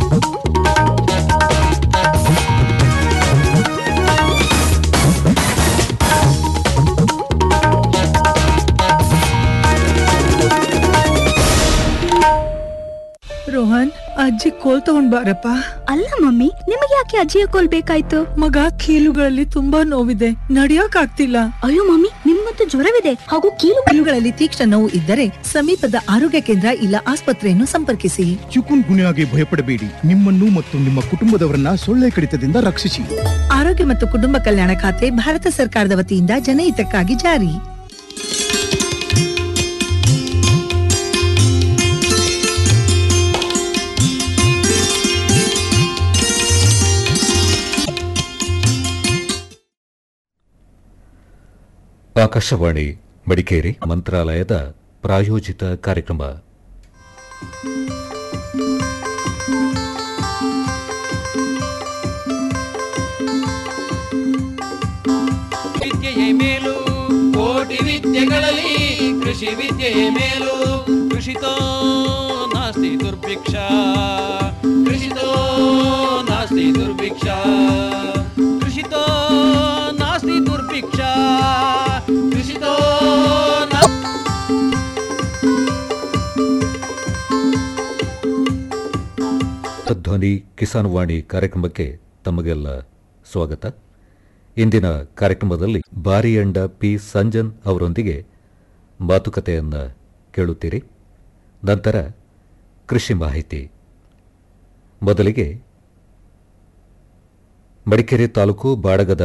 ರೋಹನ್ ಅಜ್ಜಿ ಕೋಲ್ ತಗೊಂಡ್ ಬಾರಪ್ಪ ಅಲ್ಲ ಮಮ್ಮಿ ನಿಮಗೆ ಯಾಕೆ ಅಜ್ಜಿಯ ಕೋಲ್ ಬೇಕಾಯ್ತು ಮಗ ಕೀಲುಗಳಲ್ಲಿ ತುಂಬಾ ನೋವಿದೆ ನಡಿಯಕ್ ಆಗ್ತಿಲ್ಲ ಅಯ್ಯೋ ಮಮ್ಮಿ ನಿಮ್ಗಂತೂ ಜ್ವರವಿದೆ ಹಾಗೂ ಕೀಲು ಕೀಲುಗಳಲ್ಲಿ ತೀಕ್ಷ್ಣ ನೋವು ಇದ್ದರೆ ಸಮೀಪದ ಆರೋಗ್ಯ ಕೇಂದ್ರ ಇಲ್ಲ ಆಸ್ಪತ್ರೆಯನ್ನು ಸಂಪರ್ಕಿಸಿ ಚಿಕುನ್ ಗುನ್ಯಾಗೆ ಭಯಪಡಬೇಡಿ ನಿಮ್ಮನ್ನು ಮತ್ತು ನಿಮ್ಮ ಕುಟುಂಬದವರನ್ನ ಸೊಳ್ಳೆ ಕಡಿತದಿಂದ ರಕ್ಷಿಸಿ ಆರೋಗ್ಯ ಮತ್ತು ಕುಟುಂಬ ಕಲ್ಯಾಣ ಖಾತೆ ಭಾರತ ಸರ್ಕಾರದ ವತಿಯಿಂದ ಜನಹಿತಕ್ಕಾಗಿ ಜಾರಿ ಆಕಾಶವಾಣಿ ಮಡಿಕೇರಿ ಮಂತ್ರಾಲಯದ ಪ್ರಾಯೋಜಿತ ಕಾರ್ಯಕ್ರಮ ವಿದ್ಯೆಯೇ ಮೇಲು ಕೋಟಿ ವಿದ್ಯೆಗಳಲ್ಲಿ ಕೃಷಿ ವಿದ್ಯೆಯೇ ಮೇಲು ಕೃಷಿತೋ ನಾಸ್ತಿ ದುರ್ಭಿಕ್ಷ ಕೃಷಿತೋ ನಾಸ್ತಿ ದುರ್ಭಿಕ್ಷ ಕೃಷಿತೋ ನಾಸ್ತಿ ದುರ್ಭಿಕ್ಷ ಕೃಷಿತೋ ನಾ ಧ್ವನಿ ಕಿಸಾನ್ ವಾಣಿ ಕಾರ್ಯಕ್ರಮಕ್ಕೆ ತಮಗೆಲ್ಲ ಸ್ವಾಗತ ಇಂದಿನ ಕಾರ್ಯಕ್ರಮದಲ್ಲಿ ಬಾರಿಯಂಡ ಪಿ ಸಂಜನ್ ಅವರೊಂದಿಗೆ ಮಾತುಕತೆಯನ್ನ ಕೇಳುತ್ತೀರಿ ನಂತರ ಕೃಷಿ ಮಾಹಿತಿ ಮೊದಲಿಗೆ ಮಡಿಕೇರಿ ತಾಲೂಕು ಬಾಡಗದ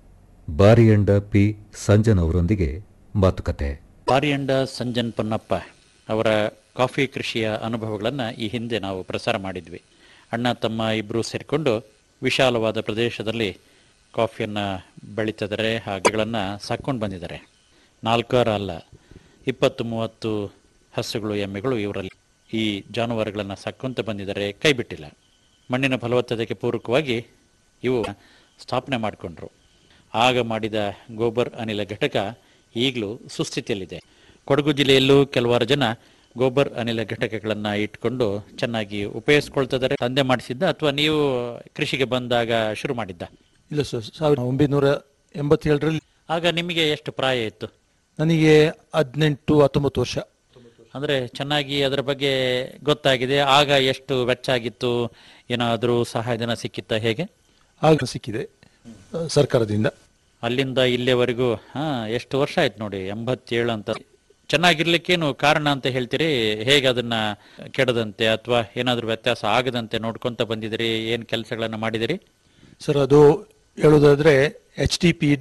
ಬಾರಿಯಂಡ ಪಿ ಸಂಜನ್ ಅವರೊಂದಿಗೆ ಮಾತುಕತೆ ಬಾರಿಯಂಡ ಸಂಜನ್ ಪೊನ್ನಪ್ಪ ಅವರ ಕಾಫಿ ಕೃಷಿಯ ಅನುಭವಗಳನ್ನು ಈ ಹಿಂದೆ ನಾವು ಪ್ರಸಾರ ಮಾಡಿದ್ವಿ ಅಣ್ಣ ತಮ್ಮ ಇಬ್ಬರು ಸೇರಿಕೊಂಡು ವಿಶಾಲವಾದ ಪ್ರದೇಶದಲ್ಲಿ ಕಾಫಿಯನ್ನು ಬೆಳೀತಿದ್ದಾರೆ ಹಾಗೆಗಳನ್ನು ಸಾಕ್ಕೊಂಡು ಬಂದಿದ್ದಾರೆ ನಾಲ್ಕಾರು ಅಲ್ಲ ಇಪ್ಪತ್ತು ಮೂವತ್ತು ಹಸುಗಳು ಎಮ್ಮೆಗಳು ಇವರಲ್ಲಿ ಈ ಜಾನುವಾರುಗಳನ್ನು ಸಾಕ್ಕೊಂತ ಬಂದಿದ್ದಾರೆ ಕೈ ಬಿಟ್ಟಿಲ್ಲ ಮಣ್ಣಿನ ಫಲವತ್ತತೆಗೆ ಪೂರಕವಾಗಿ ಇವು ಸ್ಥಾಪನೆ ಮಾಡಿಕೊಂಡ್ರು ಆಗ ಮಾಡಿದ ಗೋಬರ್ ಅನಿಲ ಘಟಕ ಈಗಲೂ ಸುಸ್ಥಿತಿಯಲ್ಲಿದೆ ಕೊಡಗು ಜಿಲ್ಲೆಯಲ್ಲೂ ಕೆಲವಾರು ಜನ ಗೋಬರ್ ಅನಿಲ ಘಟಕಗಳನ್ನು ಇಟ್ಕೊಂಡು ಚೆನ್ನಾಗಿ ಉಪಯೋಗಿಸ್ಕೊಳ್ತಿದ್ದಾರೆ ತಂದೆ ಮಾಡಿಸಿದ್ದ ಅಥವಾ ನೀವು ಕೃಷಿಗೆ ಬಂದಾಗ ಶುರು ಮಾಡಿದ್ದ ಇಲ್ಲ ಸರ್ ಸಾವಿರದ ಒಂಬೈನೂರ ಎಂಬತ್ತೇಳರಲ್ಲಿ ಆಗ ನಿಮಗೆ ಎಷ್ಟು ಪ್ರಾಯ ಇತ್ತು ನನಗೆ ಹದಿನೆಂಟು ಹತ್ತೊಂಬತ್ತು ವರ್ಷ ಅಂದರೆ ಚೆನ್ನಾಗಿ ಅದರ ಬಗ್ಗೆ ಗೊತ್ತಾಗಿದೆ ಆಗ ಎಷ್ಟು ವೆಚ್ಚ ಆಗಿತ್ತು ಏನಾದರೂ ಸಹಾಯಧನ ಸಿಕ್ಕಿತ್ತ ಹೇಗೆ ಆಗ ಸಿಕ್ಕಿದೆ ಆ, ಸರ್ಕಾರದಿಂದ ಅಲ್ಲಿಂದ ಇಲ್ಲಿಯವರೆಗೂ ಹಾ ಎಷ್ಟು ವರ್ಷ ಆಯ್ತು ನೋಡಿ ಎಂಬತ್ತೇಳು ಅಂತ ಚೆನ್ನಾಗಿರ್ಲಿಕ್ಕೇನು ಕಾರಣ ಅಂತ ಹೇಳ್ತೀರಿ ಹೇಗೆ ಅದನ್ನ ಕೆಡದಂತೆ ಅಥವಾ ಏನಾದರೂ ವ್ಯತ್ಯಾಸ ಆಗದಂತೆ ನೋಡ್ಕೊಂತ ಬಂದಿದ್ದೀರಿ ಏನು ಕೆಲಸಗಳನ್ನ ಮಾಡಿದಿರಿ ಸರ್ ಅದು ಹೇಳೋದಾದ್ರೆ ಎಚ್ ಟಿ ಪಿ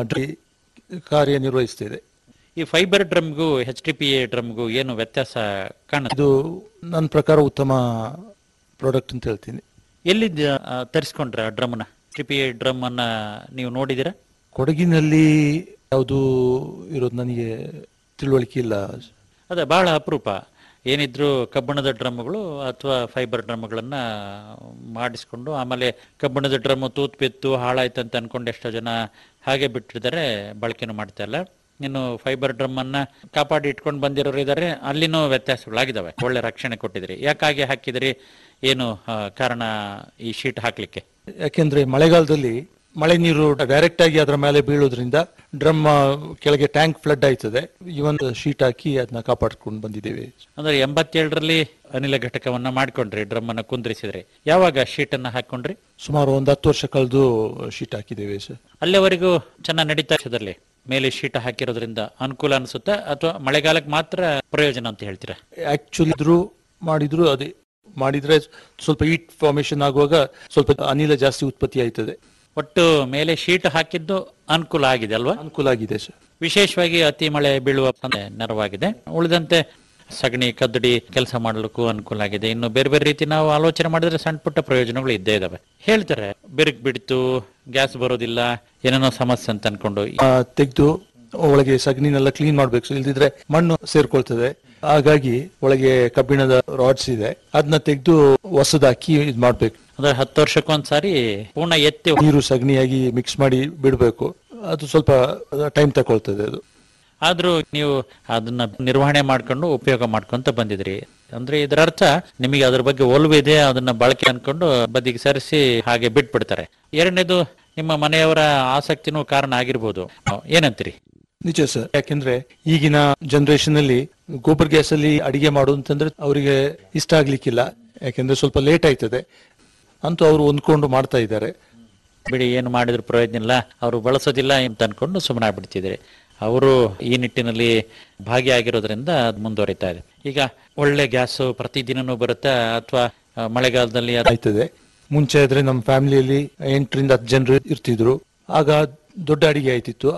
ಕಾರ್ಯನಿರ್ವಹಿಸ್ತಿದೆ ಈ ಫೈಬರ್ ಡ್ರಮ್ಗೂ ಎಚ್ ಟಿ ಪಿ ಎ ಡ್ರಮ್ಗೂ ಏನು ವ್ಯತ್ಯಾಸ ಕಾಣುತ್ತೆ ಇದು ನನ್ನ ಪ್ರಕಾರ ಉತ್ತಮ ಪ್ರಾಡಕ್ಟ್ ಅಂತ ಹೇಳ್ತೀನಿ ಎಲ್ಲಿಂದ ಆ, ತರಿಸ್ಕೊಂಡ್ರ ಡ್ರಮ್ನ ಟಿ ಪಿ ಎ ಡ್ರಮ್ ಅನ್ನ ನೀವು ನೋಡಿದಿರಾ ಕೊಡಗಿನಲ್ಲಿ ಯಾವುದು ಇರೋದು ನನಗೆ ತಿಳುವಳಿಕೆ ಇಲ್ಲ ಅದೇ ಬಹಳ ಅಪರೂಪ ಏನಿದ್ರು ಕಬ್ಬಿಣದ ಡ್ರಮ್ಗಳು ಅಥವಾ ಫೈಬರ್ ಡ್ರಮ್ಗಳನ್ನ ಮಾಡಿಸ್ಕೊಂಡು ಆಮೇಲೆ ಕಬ್ಬಿಣದ ಡ್ರಮ್ ತೂತ್ ಬಿತ್ತು ಹಾಳಾಯ್ತು ಅಂತ ಅನ್ಕೊಂಡು ಎಷ್ಟೋ ಜನ ಹಾಗೆ ಬಿಟ್ಟಿರ್ತಾರೆ ಬಳಕೆನೂ ಮಾಡ್ತಾ ಇಲ್ಲ ಇನ್ನು ಫೈಬರ್ ಡ್ರಮ್ ಅನ್ನ ಕಾಪಾಡಿ ಇಟ್ಕೊಂಡು ಬಂದಿರೋರು ಇದ್ದಾರೆ ಅಲ್ಲಿನೂ ವ್ಯತ್ಯಾಸಗಳಾಗಿದ್ದಾವೆ ಒಳ್ಳೆ ರಕ್ಷಣೆ ಕೊಟ್ಟಿದ್ರಿ ಯಾಕಾಗಿ ಹಾಕಿದ್ರಿ ಏನು ಆ, ಕಾರಣ ಈ ಶೀಟ್ ಹಾಕ್ಲಿಕ್ಕೆ ಯಾಕೆಂದ್ರೆ ಮಳೆಗಾಲದಲ್ಲಿ ಮಳೆ ನೀರು ಡೈರೆಕ್ಟ್ ಆಗಿ ಅದರ ಮೇಲೆ ಬೀಳೋದ್ರಿಂದ ಡ್ರಮ್ ಕೆಳಗೆ ಟ್ಯಾಂಕ್ ಫ್ಲಡ್ ಆಯ್ತದೆ ಇವನ್ ಶೀಟ್ ಹಾಕಿ ಅದನ್ನ ಕಾಪಾಡ್ಕೊಂಡು ಬಂದಿದ್ದೇವೆ ಅಂದ್ರೆ ಎಂಬತ್ತೇಳರಲ್ಲಿ ಅನಿಲ ಘಟಕವನ್ನ ಮಾಡ್ಕೊಂಡ್ರಿ ಡ್ರಮ್ ಅನ್ನ ಕುಂದ್ರಿಸಿದ್ರಿ ಯಾವಾಗ ಶೀಟ್ ಅನ್ನ ಹಾಕೊಂಡ್ರಿ ಸುಮಾರು ಒಂದು ಹತ್ತು ವರ್ಷ ಕಳೆದು ಶೀಟ್ ಹಾಕಿದ್ದೇವೆ ಸರ್ ಅಲ್ಲಿವರೆಗೂ ಚೆನ್ನಾಗಿ ನಡೀತಾ ಇರ್ತದಲ್ಲಿ ಮೇಲೆ ಶೀಟ್ ಹಾಕಿರೋದ್ರಿಂದ ಅನುಕೂಲ ಅನಿಸುತ್ತಾ ಅಥವಾ ಮಳೆಗಾಲಕ್ಕೆ ಮಾತ್ರ ಪ್ರಯೋಜನ ಅಂತ ಹೇಳ್ತೀರಾ ಆಕ್ಚುಲಿ ಇದ್ರು ಮಾಡಿದ್ರು ಅದೇ ಮಾಡಿದ್ರೆ ಸ್ವಲ್ಪ ಹೀಟ್ ಫಾರ್ಮೇಶನ್ ಆಗುವಾಗ ಸ್ವಲ್ಪ ಅನಿಲ ಜಾಸ್ತಿ ಉತ್ಪತ್ತಿ ಆಯ್ತದೆ ಒಟ್ಟು ಮೇಲೆ ಶೀಟ್ ಹಾಕಿದ್ದು ಅನುಕೂಲ ಆಗಿದೆ ಅಲ್ವಾ ಅನುಕೂಲ ಆಗಿದೆ ಸರ್ ವಿಶೇಷವಾಗಿ ಅತಿ ಮಳೆ ಬೀಳುವ ಅಂದ್ರೆ ನೆರವಾಗಿದೆ ಉಳಿದಂತೆ ಸಗಣಿ ಕದ್ದಡಿ ಕೆಲಸ ಮಾಡಲಿಕ್ಕೂ ಅನುಕೂಲ ಆಗಿದೆ ಇನ್ನು ಬೇರೆ ಬೇರೆ ರೀತಿ ನಾವು ಆಲೋಚನೆ ಮಾಡಿದ್ರೆ ಸಣ್ಣ ಪುಟ್ಟ ಪ್ರಯೋಜನಗಳು ಇದ್ದೇ ಇದಾವೆ ಹೇಳ್ತಾರೆ ಬಿರುಕು ಬಿಡ್ತು ಗ್ಯಾಸ್ ಬರೋದಿಲ್ಲ ಏನೇನೋ ಸಮಸ್ಯೆ ಅಂತ ಅನ್ಕೊಂಡು ತೆಗೆದು ಒಳಗೆ ಸಗಣಿನೆಲ್ಲ ಕ್ಲೀನ್ ಮಾಡ್ಬೇಕು ಸೊ ಇಲ್ದಿದ್ರೆ ಮಣ್ಣು ಸೇರ್ಕೊಳ್ತದೆ ಹಾಗಾಗಿ ಒಳಗೆ ಕಬ್ಬಿಣದ ರಾಡ್ಸ್ ಇದೆ ಅದನ್ನ ತೆಗೆದು ಹೊಸದಾಕಿ ಇದ್ ಮಾಡ್ಬೇಕು ಅಂದ್ರೆ ಹತ್ತು ವರ್ಷಕ್ಕೊಂದ್ಸಾರಿ ಪೂರ್ಣ ಎತ್ತಿ ನೀರು ಸಗಣಿಯಾಗಿ ಮಿಕ್ಸ್ ಮಾಡಿ ಬಿಡಬೇಕು ಅದು ಸ್ವಲ್ಪ ಟೈಮ್ ತಗೊಳ್ತದೆ ಅದು ಆದ್ರೂ ನೀವು ಅದನ್ನ ನಿರ್ವಹಣೆ ಮಾಡ್ಕೊಂಡು ಉಪಯೋಗ ಮಾಡ್ಕೊಂತ ಬಂದಿದ್ರಿ ಅಂದ್ರೆ ಇದರ ಅರ್ಥ ನಿಮಗೆ ಅದ್ರ ಬಗ್ಗೆ ಒಲವಿದೆ ಅದನ್ನ ಬಳಕೆ ಅನ್ಕೊಂಡು ಬದಿಗೆ ಸರಿಸಿ ಹಾಗೆ ಬಿಟ್ಬಿಡ್ತಾರೆ ಎರಡನೇದು ನಿಮ್ಮ ಮನೆಯವರ ಆಸಕ್ತಿನೂ ಕಾರಣ ಆಗಿರ್ಬೋದು ಅಹ್, ಏನಂತೀರಿ ನಿಜ ಸರ್ ಯಾಕೆಂದ್ರೆ ಈಗಿನ ಜನರೇಷನ್ ಅಲ್ಲಿ ಗೋಬರ್ ಗ್ಯಾಸ್ ಅಲ್ಲಿ ಅಡಿಗೆ ಮಾಡೋದು ಅಂತಂದ್ರೆ ಅವರಿಗೆ ಇಷ್ಟ ಆಗ್ಲಿಕ್ಕಿಲ್ಲ ಯಾಕೆಂದ್ರೆ ಸ್ವಲ್ಪ ಲೇಟ್ ಆಯ್ತದೆ ಅಂತೂ ಅವರು ಹೊಂದ್ಕೊಂಡು ಮಾಡ್ತಾ ಇದ್ದಾರೆ ಬಿಡಿ ಏನು ಮಾಡಿದ್ರು ಪ್ರಯೋಜನ ಇಲ್ಲ ಅವರು ಬಳಸೋದಿಲ್ಲ ಅಂತ ಅನ್ಕೊಂಡು ಸುಮ್ಮನೆ ಆಗ್ಬಿಡ್ತಿದ್ರೆ ಅವರು ಈ ನಿಟ್ಟಿನಲ್ಲಿ ಭಾಗಿಯಾಗಿರೋದ್ರಿಂದ ಅದು ಮುಂದುವರಿತಾ ಇದೆ ಈಗ ಒಳ್ಳೆ ಗ್ಯಾಸ್ ಪ್ರತಿದಿನನೂ ಬರುತ್ತಾ ಅಥವಾ ಮಳೆಗಾಲದಲ್ಲಿ ಅದು ಆಯ್ತದೆ ಮುಂಚೆ ಆದ್ರೆ ನಮ್ಮ ಫ್ಯಾಮಿಲಿಯಲ್ಲಿ ಎಂಟರಿಂದ ಹತ್ತು ಜನರು ಇರ್ತಿದ್ರು ಆಗ ದೊಡ್ಡ ಅಡಿಗೆ ಆಯ್ತಿತ್ತು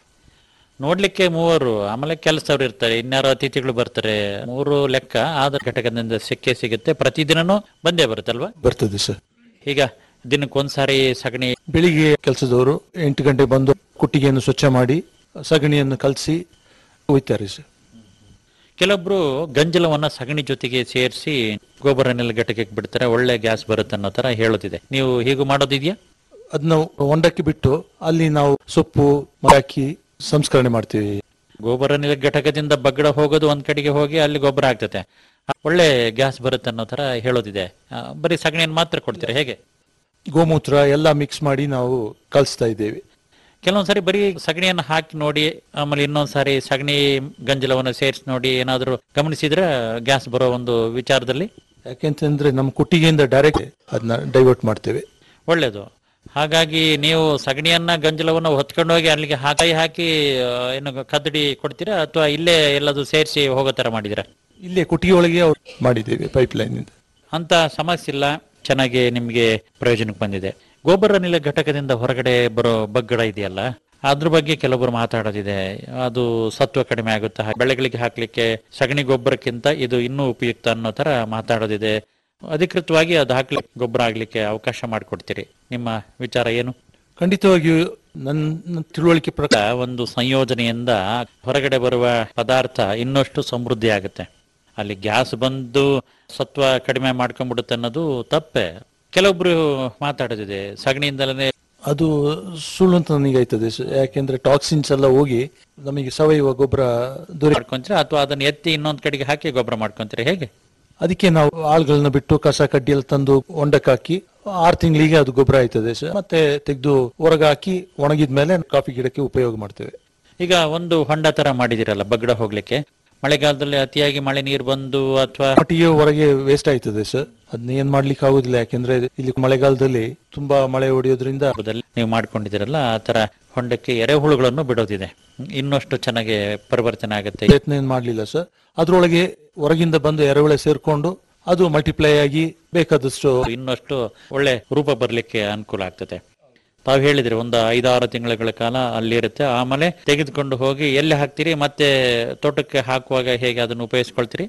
ನೋಡ್ಲಿಕ್ಕೆ ಮೂವರು ಆಮೇಲೆ ಕೆಲಸದವ್ರು ಇರ್ತಾರೆ ಇನ್ಯಾರು ಅತಿಥಿಗಳು ಬರ್ತಾರೆ ಮೂರು ಲೆಕ್ಕ ಆದ ಘಟಕದಿಂದ ಸಿಕ್ಕೇ ಸಿಗುತ್ತೆ ಪ್ರತಿದಿನನೂ ಬಂದೇ ಬರುತ್ತಲ್ವಾ ಬರ್ತದೆ ಸರ್ ಈಗ ದಿನಕ್ಕೊಂದ್ಸಾರಿ ಸಗಣಿ ಬೆಳಿಗ್ಗೆ ಕೆಲಸದವರು ಎಂಟು ಗಂಟೆ ಬಂದು ಕುಟ್ಟಿಗೆಯನ್ನು ಸ್ವಚ್ಛ ಮಾಡಿ ಸಗಣಿಯನ್ನು ಕಲಸಿ ಒಯ್ತಾರೆ ಸರ್ ಕೆಲವೊಬ್ರು ಗಂಜಲವನ್ನ ಸಗಣಿ ಜೊತೆಗೆ ಸೇರಿಸಿ ಗೊಬ್ಬರ ನೆಲ ಘಟಕಕ್ಕೆ ಬಿಡ್ತಾರೆ ಒಳ್ಳೆ ಗ್ಯಾಸ್ ಬರುತ್ತೆ ಅನ್ನೋ ತರ ಹೇಳೋದಿದೆ ನೀವು ಹೀಗೂ ಮಾಡೋದಿದ್ಯಾ ಅದನ್ನ ಹೊಂಡಕ್ಕೆ ಬಿಟ್ಟು ಅಲ್ಲಿ ನಾವು ಸೊಪ್ಪು ಮರ ಹಾಕಿ ಸಂಸ್ಕರಣೆ ಮಾಡ್ತೀವಿ ಗೊಬ್ಬರ ನೆಲ ಘಟಕದಿಂದ ಬಗ್ಗಡ ಹೋಗೋದು ಒಂದ್ ಕಡೆಗೆ ಹೋಗಿ ಅಲ್ಲಿ ಗೊಬ್ಬರ ಆಗ್ತದೆ ಆ, ಒಳ್ಳೆ ಗ್ಯಾಸ್ ಬರುತ್ತೆ ಅನ್ನೋ ತರ ಹೇಳೋದಿದೆ ಆ, ಬರೀ ಸಗಣಿಯನ್ನು ಮಾತ್ರ ಕೊಡ್ತೀರಾ ಹೇಗೆ ಗೋಮೂತ್ರ ಎಲ್ಲ ಮಿಕ್ಸ್ ಮಾಡಿ ನಾವು ಕಲಿಸ್ತಾ ಇದ್ದೇವೆ ಕೆಲವೊಂದ್ಸರಿ ಬರೀ ಸಗಣಿಯನ್ನು ಹಾಕಿ ನೋಡಿ ಆಮೇಲೆ ಇನ್ನೊಂದ್ಸಾರಿ ಸಗಣಿ ಗಂಜಲವನ್ನು ಸೇರಿಸಿ ನೋಡಿ ಏನಾದರೂ ಗಮನಿಸಿದ್ರೆ ಗ್ಯಾಸ್ ಬರೋ ಒಂದು ವಿಚಾರದಲ್ಲಿ ಯಾಕೆಂತಂದ್ರೆ ನಮ್ಮ ಕುಟ್ಟಿಗೆಯಿಂದ ಡೈರೆಕ್ಟ್ ಅದನ್ನ ಡೈವರ್ಟ್ ಮಾಡ್ತೇವೆ ಒಳ್ಳೇದು ಹಾಗಾಗಿ ನೀವು ಸಗಣಿಯನ್ನ ಗಂಜಲವನ್ನ ಹೊತ್ಕೊಂಡು ಹೋಗಿ ಅಲ್ಲಿಗೆ ಹಾಕಿ ಹಾಕಿ ಆ, ಏನು ಕದ್ದಡಿ ಕೊಡ್ತೀರಾ ಅಥವಾ ಇಲ್ಲೇ ಎಲ್ಲದು ಸೇರಿಸಿ ಹೋಗೋ ತರ ಮಾಡಿದಿರಾ ಇಲ್ಲೇ ಕುಟ್ಟಿಗೆ ಒಳಗೆ ಅವ್ರು ಮಾಡಿದ್ದೇವೆ ಪೈಪ್ ಲೈನ್ ಇಂದ ಅಂತ ಸಮಸ್ಯೆ ಇಲ್ಲ ಚೆನ್ನಾಗಿ ನಿಮ್ಗೆ ಪ್ರಯೋಜನಕ್ಕೆ ಬಂದಿದೆ ಗೊಬ್ಬರ ನೆಲ ಘಟಕದಿಂದ ಹೊರಗಡೆ ಬರೋ ಬಗ್ಗಡ ಇದೆಯಲ್ಲ ಅದ್ರ ಬಗ್ಗೆ ಕೆಲವೊಬ್ರು ಮಾತಾಡೋದಿದೆ ಅದು ಸತ್ವ ಕಡಿಮೆ ಆಗುತ್ತೆ ಹಾ- ಬೆಳೆಗಳಿಗೆ ಹಾಕ್ಲಿಕ್ಕೆ ಸಗಣಿ ಗೊಬ್ಬರಕ್ಕಿಂತ ಇದು ಇನ್ನೂ ಉಪಯುಕ್ತ ಅನ್ನೋ ತರ ಮಾತಾಡೋದಿದೆ ಅಧಿಕೃತವಾಗಿ ಅದು ಹಾಕ್ಲಿಕ್ಕೆ ಗೊಬ್ಬರ ಆಗ್ಲಿಕ್ಕೆ ಅವಕಾಶ ಮಾಡಿಕೊಡ್ತೀರಿ ನಿಮ್ಮ ವಿಚಾರ ಏನು ಖಂಡಿತವಾಗಿಯೂ ನನ್ನ ತಿಳುವಳಿಕೆ ಪ್ರಕಾರ ಒಂದು ಸಂಯೋಜನೆಯಿಂದ ಹೊರಗಡೆ ಬರುವ ಪದಾರ್ಥ ಇನ್ನಷ್ಟು ಸಮೃದ್ಧಿ ಆಗುತ್ತೆ ಅಲ್ಲಿ ಗ್ಯಾಸ್ ಬಂದು ಸತ್ವ ಕಡಿಮೆ ಮಾಡ್ಕೊಂಡ್ಬಿಡುತ್ತೆ ಅನ್ನೋದು ತಪ್ಪೆ ಕೆಲವೊಬ್ರು ಮಾತಾಡೋದಿದೆ ಸಗಣಿಯಿಂದಲೇ ಅದು ಸುಳ್ಳು ಅಂತ ನನಗೆ ಆಯ್ತದೆ ಸ- ಯಾಕೆಂದ್ರೆ ಟಾಕ್ಸಿನ್ಸ್ ಎಲ್ಲ ಹೋಗಿ ನಮಗೆ ಸಾವಯವ ಗೊಬ್ಬರ ದೊರೆ ಮಾಡ್ಕೊಂತೀರಾ ಅಥವಾ ಅದನ್ನ ಎತ್ತಿ ಇನ್ನೊಂದ್ ಕಡೆಗೆ ಹಾಕಿ ಗೊಬ್ಬರ ಮಾಡ್ಕೊಂತೀರಾ ಹೇಗೆ ಅದಕ್ಕೆ ನಾವು ಆಳುಗಳನ್ನ ಬಿಟ್ಟು ಕಸ ಕಡ್ಡಿ ಎಲ್ಲ ತಂದು ಹೊಂಡಕ್ಕೆ ಹಾಕಿ ಆರು ತಿಂಗಳಿಗೆ ಅದು ಗೊಬ್ಬರ ಆಯ್ತದೆ ಸರ್ ಮತ್ತೆ ತೆಗೆದು ಹೊರಗೆ ಹಾಕಿ ಒಣಗಿದ್ಮೇಲೆ ಕಾಫಿ ಗಿಡಕ್ಕೆ ಉಪಯೋಗ ಮಾಡ್ತೇವೆ ಈಗ ಒಂದು ಹೊಂಡ ತರ ಮಾಡಿದಿರಲ್ಲ ಬಗ್ಗಡ ಹೋಗ್ಲಿಕ್ಕೆ ಮಳೆಗಾಲದಲ್ಲಿ ಅತಿಯಾಗಿ ಮಳೆ ನೀರು ಬಂದು ಅಥವಾ ಮಟ್ಟಿಗೆ ಹೊರಗೆ ವೇಸ್ಟ್ ಆಯ್ತದೆ ಸರ್ ಅದನ್ನ ಏನ್ ಮಾಡ್ಲಿಕ್ಕೆ ಆಗುದಿಲ್ಲ ಯಾಕೆಂದ್ರೆ ಇಲ್ಲಿ ಮಳೆಗಾಲದಲ್ಲಿ ತುಂಬಾ ಮಳೆ ಹೊಡೆಯೋದ್ರಿಂದ ನೀವು ಮಾಡ್ಕೊಂಡಿದ್ದೀರಲ್ಲ ಆ ತರ ಹೊಂಡಕ್ಕೆ ಎರೆಹುಳುಗಳನ್ನು ಬಿಡೋದಿದೆ ಇನ್ನಷ್ಟು ಚೆನ್ನಾಗಿ ಪರಿವರ್ತನೆ ಆಗುತ್ತೆ ಪ್ರಯತ್ನ ಏನ್ ಮಾಡ್ಲಿಲ್ಲ ಸರ್ ಅದ್ರೊಳಗೆ ಹೊರಗಿಂದ ಬಂದು ಎರೆಹುಳ ಸೇರ್ಕೊಂಡು ಅದು ಮಲ್ಟಿಪ್ಲೈ ಆಗಿ ಬೇಕಾದಷ್ಟು ಇನ್ನಷ್ಟು ಒಳ್ಳೆ ರೂಪ ಬರ್ಲಿಕ್ಕೆ ಅನುಕೂಲ ಆಗ್ತದೆ ತಾವು ಹೇಳಿದ್ರಿ ಒಂದು ಐದಾರು ತಿಂಗಳ ಕಾಲ ಅಲ್ಲಿರುತ್ತೆ ಆಮೇಲೆ ತೆಗೆದುಕೊಂಡು ಹೋಗಿ ಎಲ್ಲಿ ಹಾಕ್ತೀರಿ ಮತ್ತೆ ತೋಟಕ್ಕೆ ಹಾಕುವಾಗ ಹೇಗೆ ಅದನ್ನು ಉಪಯೋಗಿಸ್ಕೊಳ್ತೀರಿ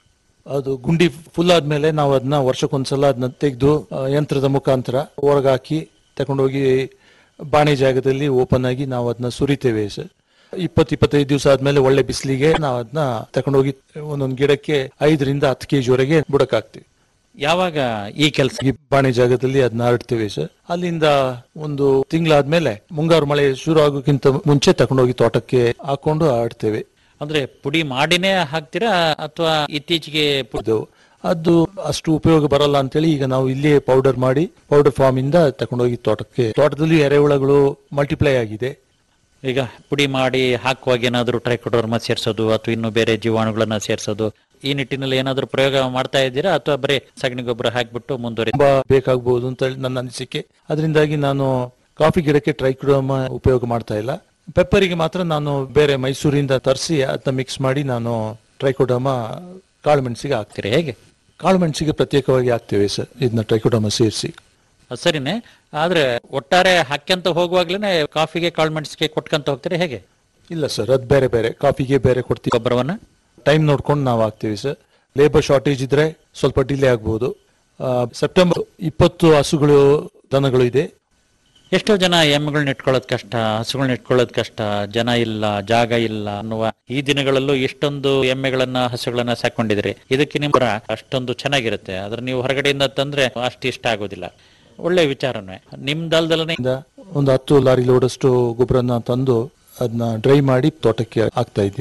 ಅದು ಗುಂಡಿ ಫುಲ್ ಆದ್ಮೇಲೆ ನಾವು ಅದನ್ನ ವರ್ಷಕ್ಕೊಂದ್ಸಲ ಅದನ್ನ ತೆಗೆದು ಯಂತ್ರದ ಮುಖಾಂತರ ಹೊರಗೆ ಹಾಕಿ ತಗೊಂಡೋಗಿ ಬಾಣೆ ಜಾಗದಲ್ಲಿ ಓಪನ್ ಆಗಿ ನಾವು ಅದನ್ನ ಸುರಿತೇವೆ ಸರ್ ಇಪ್ಪತ್ತು ಇಪ್ಪತ್ತೈದು ದಿವಸ ಆದ್ಮೇಲೆ ಒಳ್ಳೆ ಬಿಸಿಲಿಗೆ ನಾವು ಅದನ್ನ ತಗೊಂಡೋಗಿ ಒಂದೊಂದು ಗಿಡಕ್ಕೆ ಐದರಿಂದ ಹತ್ತು ಕೆಜಿ ವರೆಗೆ ಬುಡಕ್ ಹಾಕ್ತಿವಿ ಯಾವಾಗ ಈ ಕೆಲಸ ಈ ಬಾಣೆ ಜಾಗದಲ್ಲಿ ಅದನ್ನ ಹರಡ್ತೇವೆ ಸರ್ ಅಲ್ಲಿಂದ ಒಂದು ತಿಂಗಳಾದ್ಮೇಲೆ ಮುಂಗಾರು ಮಳೆ ಶುರು ಆಗೋಕ್ಕಿಂತ ಮುಂಚೆ ತಗೊಂಡೋಗಿ ತೋಟಕ್ಕೆ ಹಾಕೊಂಡು ಹರಡ್ತೇವೆ ಅಂದ್ರೆ ಪುಡಿ ಮಾಡಿನೇ ಹಾಕ್ತೀರಾ ಅಥವಾ ಇತ್ತೀಚೆಗೆ ಪು- ಇದು ಅದು ಅಷ್ಟು ಉಪಯೋಗ ಬರಲ್ಲ ಅಂತೇಳಿ ಈಗ ನಾವು ಇಲ್ಲಿಯೇ ಪೌಡರ್ ಮಾಡಿ ಪೌಡರ್ ಫಾರ್ಮ್ ಇಂದ ತಗೊಂಡೋಗಿ ತೋಟಕ್ಕೆ ತೋಟದಲ್ಲಿ ಎರೆಹುಳಗಳು ಮಲ್ಟಿಪ್ಲೈ ಆಗಿದೆ ಈಗ ಪುಡಿ ಮಾಡಿ ಹಾಕುವಾಗ ಏನಾದರೂ ಟ್ರೈಕೋಡರ್ಮ ಸೇರಿಸೋದು ಅಥವಾ ಇನ್ನು ಬೇರೆ ಜೀವಾಣುಗಳನ್ನ ಸೇರಿಸೋದು ಈ ನಿಟ್ಟಿನಲ್ಲಿ ಏನಾದರೂ ಪ್ರಯೋಗ ಮಾಡ್ತಾ ಇದ್ದೀರಾ ಅಥವಾ ಬರೀ ಸಗಣಿ ಗೊಬ್ಬರ ಹಾಕ್ಬಿಟ್ಟು ಮುಂದುವರಿ ತುಂಬಾ ಬೇಕಾಗಬಹುದು ಅಂತ ಹೇಳಿ ನನ್ನ ಅನಿಸಿಕೆ ಅದರಿಂದಾಗಿ ನಾನು ಕಾಫಿ ಗಿಡಕ್ಕೆ ಟ್ರೈಕ್ರೋಮ ಉಪಯೋಗ ಮಾಡ್ತಾ ಇಲ್ಲ ಪೆಪ್ಪರಿಗೆ ಮಾತ್ರ ನಾನು ಬೇರೆ ಮೈಸೂರಿಂದ ತರಿಸಿ ಅದನ್ನ ಮಿಕ್ಸ್ ಮಾಡಿ ನಾನು ಟ್ರೈಕೋಡಮ ಕಾಳು ಮೆಣಸಿಗೆ ಹಾಕ್ತೀನಿ ಹೇಗೆ ಕಾಳು ಮೆಣಸಿಗೆ ಪ್ರತ್ಯೇಕವಾಗಿ ಹಾಕ್ತೇವೆ ಸರ್ ಇದನ್ನ ಟ್ರೈಕೋಡಮ ಸೇರಿಸಿ ಅದ್ ಸರಿನೇ ಆದ್ರೆ ಒಟ್ಟಾರೆ ಹಾಕ್ಯಂತ ಹೋಗುವಾಗ್ಲೇನೆ ಕಾಫಿಗೆ ಕಾಳು ಮೆಣಸಿಗೆ ಕೊಟ್ಕಂತ ಹೋಗ್ತೀರಿ ಹೇಗೆ ಇಲ್ಲ ಸರ್ ಅದು ಬೇರೆ ಬೇರೆ ಕಾಫಿಗೆ ಬೇರೆ ಕೊಡ್ತೀವಿ ಗೊಬ್ಬರವನ್ನ ಟೈಮ್ ನೋಡ್ಕೊಂಡು ನಾವು ಹಾಕ್ತೀವಿ ಸರ್ ಲೇಬರ್ ಶಾರ್ಟೇಜ್ ಇದ್ರೆ ಸ್ವಲ್ಪ ಡಿಲೇ ಆಗ್ಬೋದು ಆ, ಸೆಪ್ಟೆಂಬರ್ ಇಪ್ಪತ್ತು ಹಸುಗಳು ದನಗಳು ಇದೆ ಎಷ್ಟೋ ಜನ ಎಮ್ಮೆಗಳನ್ನ ಇಟ್ಕೊಳ್ಳೋದು ಕಷ್ಟ ಹಸುಗಳನ್ನ ಇಟ್ಕೊಳ್ಳೋದು ಕಷ್ಟ ಜನ ಇಲ್ಲ ಜಾಗ ಇಲ್ಲ ಅನ್ನುವ ಈ ದಿನಗಳಲ್ಲೂ ಇಷ್ಟೊಂದು ಎಮ್ಮೆಗಳನ್ನ ಹಸುಗಳನ್ನ ಸಾಕೊಂಡಿದ್ರಿ ಇದಕ್ಕೆ ನಿಮ್ಮ ಅಷ್ಟೊಂದು ಚೆನ್ನಾಗಿರುತ್ತೆ ಆದ್ರೆ ನೀವು ಹೊರಗಡೆಯಿಂದ ತಂದ್ರೆ ಅಷ್ಟು ಇಷ್ಟ ಆಗೋದಿಲ್ಲ ಒಳ್ಳೆ ವಿಚಾರನೇ ನಿಮ್ದಲ್ದಲ್ಲೇ ಇಂದ ಒಂದು ಹತ್ತು ಲಾರಿ ಲೋಡಷ್ಟು ಗೊಬ್ಬರನ ತಂದು ಅದನ್ನ ಡ್ರೈ ಮಾಡಿ ತೋಟಕ್ಕೆ ಹಾಕ್ತಾ ಇದ್ದೀನಿ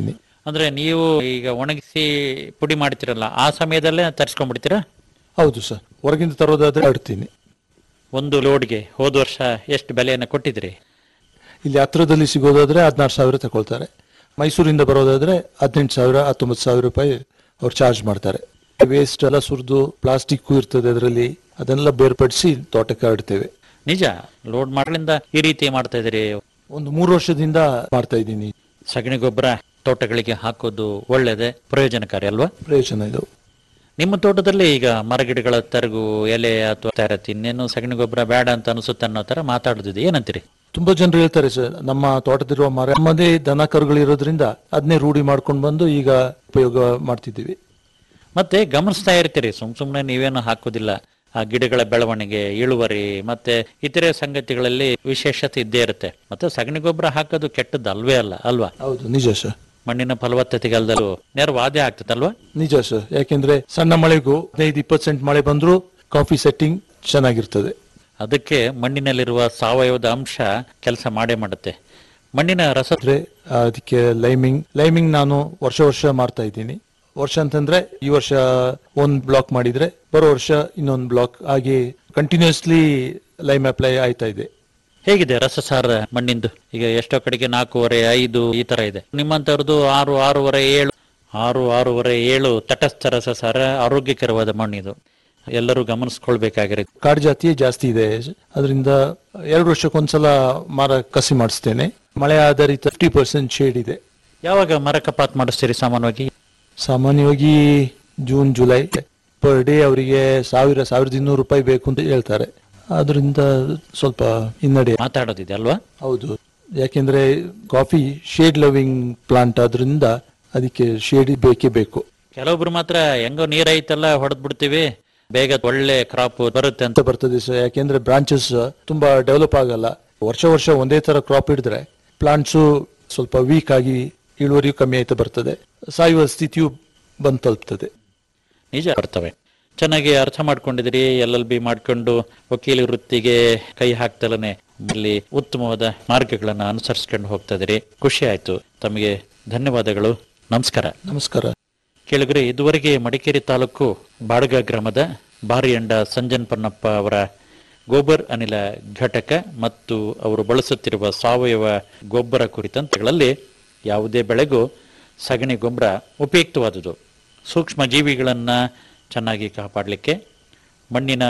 ಅಂದ್ರೆ ನೀವು ಈಗ ಒಣಗಿಸಿ ಪುಡಿ ಮಾಡ್ತಿರಲ್ಲ ಆ ಸಮಯದಲ್ಲೇ ತರಿಸ್ಕೊಂಡ್ಬಿಡ್ತೀರಾ ಹೌದು ಸರ್ ಹೊರಗಿಂದ ತರೋದಾದ್ರೆ ಇಡ್ತೀನಿ ಒಂದು ಲೋಡ್ಗೆ ಹೋದ ವರ್ಷ ಎಷ್ಟು ಬೆಲೆಯನ್ನು ಕೊಟ್ಟಿದ್ರಿ ಇಲ್ಲಿ ಹತ್ರದಲ್ಲಿ ಸಿಗೋದಾದ್ರೆ ಹದಿನಾರು ಸಾವಿರ ತಗೊಳ್ತಾರೆ ಮೈಸೂರಿಂದ ಬರೋದಾದ್ರೆ ಹದಿನೆಂಟು ಸಾವಿರ ಹತ್ತೊಂಬತ್ತು ಸಾವಿರ ರೂಪಾಯಿ ಅವ್ರು ಚಾರ್ಜ್ ಮಾಡ್ತಾರೆ ವೇಸ್ಟ್ ಎಲ್ಲ ಸುರಿದು ಪ್ಲಾಸ್ಟಿಕ್ ಇರ್ತದೆ ಅದರಲ್ಲಿ ಅದನ್ನೆಲ್ಲ ಬೇರ್ಪಡಿಸಿ ತೋಟಕ್ಕೆ ಹರಡ್ತೇವೆ ನಿಜ ಲೋಡ್ ಮಾಡ್ಲಿಂದ ಈ ರೀತಿ ಮಾಡ್ತಾ ಇದ್ದೀರಿ ಒಂದು ಮೂರು ವರ್ಷದಿಂದ ಮಾಡ್ತಾ ಇದ್ದೀನಿ ಸಗಣಿ ಗೊಬ್ಬರ ತೋಟಗಳಿಗೆ ಹಾಕೋದು ಒಳ್ಳೇದೆ ಪ್ರಯೋಜನಕಾರಿ ಅಲ್ವಾ ಪ್ರಯೋಜನ ಇದು ನಿಮ್ಮ ತೋಟದಲ್ಲಿ ಈಗ ಮರಗಿಡಗಳ ತರಗು ಎಲೆ ಅಥವಾ ತರತಿ ಇನ್ನೇನು ಸಗಣಿ ಗೊಬ್ಬರ ಬೇಡ ಅಂತ ಅನಿಸುತ್ತೆ ಅನ್ನೋ ತರ ಮಾತಾಡುದಿದೆ ಏನಂತೀರಿ ತುಂಬಾ ಜನರು ಹೇಳ್ತಾರೆ ಸರ್ ನಮ್ಮ ತೋಟದಲ್ಲಿರುವ ಮರ ನಮ್ಮದೇ ದನ ಕರುಗಳಿರೋದ್ರಿಂದ ಅದನ್ನೇ ರೂಢಿ ಮಾಡ್ಕೊಂಡು ಬಂದು ಈಗ ಉಪಯೋಗ ಮಾಡ್ತಿದ್ದೀವಿ ಮತ್ತೆ ಗಮನಿಸ್ತಾ ಇರ್ತೀರಿ ಸುಮ್ ಸುಮ್ನೆ ನೀವೇನು ಹಾಕೋದಿಲ್ಲ ಆ ಗಿಡಗಳ ಬೆಳವಣಿಗೆ ಇಳುವರಿ ಮತ್ತೆ ಇತರೆ ಸಂಗತಿಗಳಲ್ಲಿ ವಿಶೇಷತೆ ಇದ್ದೇ ಇರುತ್ತೆ ಮತ್ತೆ ಸಗಣಿ ಗೊಬ್ಬರ ಹಾಕೋದು ಕೆಟ್ಟದ್ದು ಅಲ್ವೇ ಅಲ್ಲ ಅಲ್ವಾ ಹೌದು ನಿಜ ಸರ್ ಮಣ್ಣಿನ ಫಲವತ್ತತೆಗಲ್ದಲ್ಲೂ ನೆರವಾದೇ ಆಗ್ತದಲ್ವಾ ನಿಜ ಸರ್ ಯಾಕೆಂದ್ರೆ ಸಣ್ಣ ಮಳೆಗೂ ಹದಿನೈದು ಇಪ್ಪತ್ತು ಸೆಂಟ್ ಮಳೆ ಬಂದರೂ ಕಾಫಿ ಸೆಟ್ಟಿಂಗ್ ಚೆನ್ನಾಗಿರ್ತದೆ ಅದಕ್ಕೆ ಮಣ್ಣಿನಲ್ಲಿರುವ ಸಾವಯವದ ಅಂಶ ಕೆಲಸ ಮಾಡೇ ಮಾಡುತ್ತೆ ಮಣ್ಣಿನ ರಸ ಅಂದ್ರೆ ಅದಕ್ಕೆ ಲೈಮಿಂಗ್ ಲೈಮಿಂಗ್ ನಾನು ವರ್ಷ ವರ್ಷ ಮಾಡ್ತಾ ಇದ್ದೀನಿ ವರ್ಷ ಅಂತಂದ್ರೆ ಈ ವರ್ಷ ಒಂದ್ ಬ್ಲಾಕ್ ಮಾಡಿದ್ರೆ ಬರೋ ವರ್ಷ ಇನ್ನೊಂದು ಬ್ಲಾಕ್ ಹಾಗೆ ಕಂಟಿನ್ಯೂಸ್ಲಿ ಲೈಮ್ ಅಪ್ಲೈ ಆಯ್ತಾ ಇದೆ ಹೇಗಿದೆ ರಸಸಾರ ಮಣ್ಣಿಂದು ಈಗ ಎಷ್ಟೋ ಕಡೆಗೆ ನಾಲ್ಕೂವರೆ ಐದು ಈ ತರ ಇದೆ ನಿಮ್ಮಂತವ್ರದ್ದು ಆರು ಆರೂವರೆ ಏಳು ಆರು ಆರೂವರೆ ಏಳು ತಟಸ್ಥ ರಸಸಾರ ಆರೋಗ್ಯಕರವಾದ ಮಣ್ಣಿದು ಎಲ್ಲರೂ ಗಮನಿಸ್ಕೊಳ್ಬೇಕಾಗಿರುತ್ತೆ ಕಾಡು ಜಾತಿಯೇ ಜಾಸ್ತಿ ಇದೆ ಅದರಿಂದ ಎರಡು ವರ್ಷಕ್ಕೊಂದ್ಸಲ ಮರ ಕಸಿ ಮಾಡಿಸ್ತೇನೆ ಮಳೆ ಆಧಾರಿತ ಫಿಫ್ಟಿ ಪರ್ಸೆಂಟ್ ಶೇಡ್ ಇದೆ ಯಾವಾಗ ಮರ ಕಪಾತ್ ಮಾಡಿಸ್ತೀರಿ ಸಾಮಾನ್ಯವಾಗಿ ಸಾಮಾನ್ಯವಾಗಿ ಜೂನ್ ಜುಲೈ ಪರ್ ಡೇ ಅವರಿಗೆ ಸಾವಿರ ಸಾವಿರದ ಇನ್ನೂರು ರೂಪಾಯಿ ಬೇಕು ಅಂತ ಹೇಳ್ತಾರೆ ಅದರಿಂದ ಸ್ವಲ್ಪ ಹಿನ್ನಡೆ ಮಾತಾಡೋದಿದೆ ಅಲ್ವಾ ಹೌದು ಯಾಕೆಂದ್ರೆ ಕಾಫಿ ಶೇಡ್ ಲವಿಂಗ್ ಪ್ಲಾಂಟ್ ಆದ್ರಿಂದ ಅದಕ್ಕೆ ಶೇಡ್ ಬೇಕೇ ಬೇಕು ಕೆಲವೊಬ್ರು ಮಾತ್ರ ಹೆಂಗೋ ನೀರೈತಲ್ಲ ಹೊಡೆದ್ ಬಿಡ್ತೀವಿ ಬೇಗ ಒಳ್ಳೆ ಕ್ರಾಪ್ ಬರುತ್ತೆ ಅಂತ ಅಂತ ಬರ್ತದೆ ಸರ್ ಯಾಕೆಂದ್ರೆ ಬ್ರಾಂಚಸ್ ತುಂಬಾ ಡೆವಲಪ್ ಆಗಲ್ಲ ವರ್ಷ ವರ್ಷ ಒಂದೇ ತರ ಕ್ರಾಪ್ ಹಿಡಿದ್ರೆ ಪ್ಲಾಂಟ್ಸು ಸ್ವಲ್ಪ ವೀಕ್ ಆಗಿ ಇಳುವರಿಯು ಕಮ್ಮಿ ಆಯ್ತಾ ಬರ್ತದೆ ಸಾಯುವ ಸ್ಥಿತಿಯು ಬಂದು ತಲುಪ್ತದೆ ನಿಜ ಬರ್ತವೆ ಚೆನ್ನಾಗಿ ಅರ್ಥ ಮಾಡ್ಕೊಂಡಿದ್ದೀರಿ ಎಲ್ ಎಲ್ ಬಿ ಮಾಡ್ಕೊಂಡು ವಕೀಲಿ ವೃತ್ತಿಗೆ ಕೈ ಹಾಕ್ತಲನೆ ಇಲ್ಲಿ ಉತ್ತಮವಾದ ಮಾರ್ಗಗಳನ್ನ ಅನುಸರಿಸ್ಕೊಂಡು ಹೋಗ್ತಾ ಇದೀರಿ ಖುಷಿ ಆಯ್ತು ತಮಗೆ ಧನ್ಯವಾದಗಳು ನಮಸ್ಕಾರ ನಮಸ್ಕಾರ ಕೇಳಿದ್ರೆ ಇದುವರೆಗೆ ಮಡಿಕೇರಿ ತಾಲೂಕು ಬಾಡಗ ಗ್ರಾಮದ ಬಾರಿಯಂಡ ಸಂಜನ್ ಪನ್ನಪ್ಪ ಅವರ ಗೋಬರ್ ಅನಿಲ ಘಟಕ ಮತ್ತು ಅವರು ಬಳಸುತ್ತಿರುವ ಸಾವಯವ ಗೊಬ್ಬರ ಕುರಿತಂತೆಗಳಲ್ಲಿ ಯಾವುದೇ ಬೆಳೆಗೂ ಸಗಣಿ ಗೊಬ್ಬರ ಉಪಯುಕ್ತವಾದುದು ಸೂಕ್ಷ್ಮ ಜೀವಿಗಳನ್ನು ಚೆನ್ನಾಗಿ ಕಾಪಾಡಲಿಕ್ಕೆ ಮಣ್ಣಿನ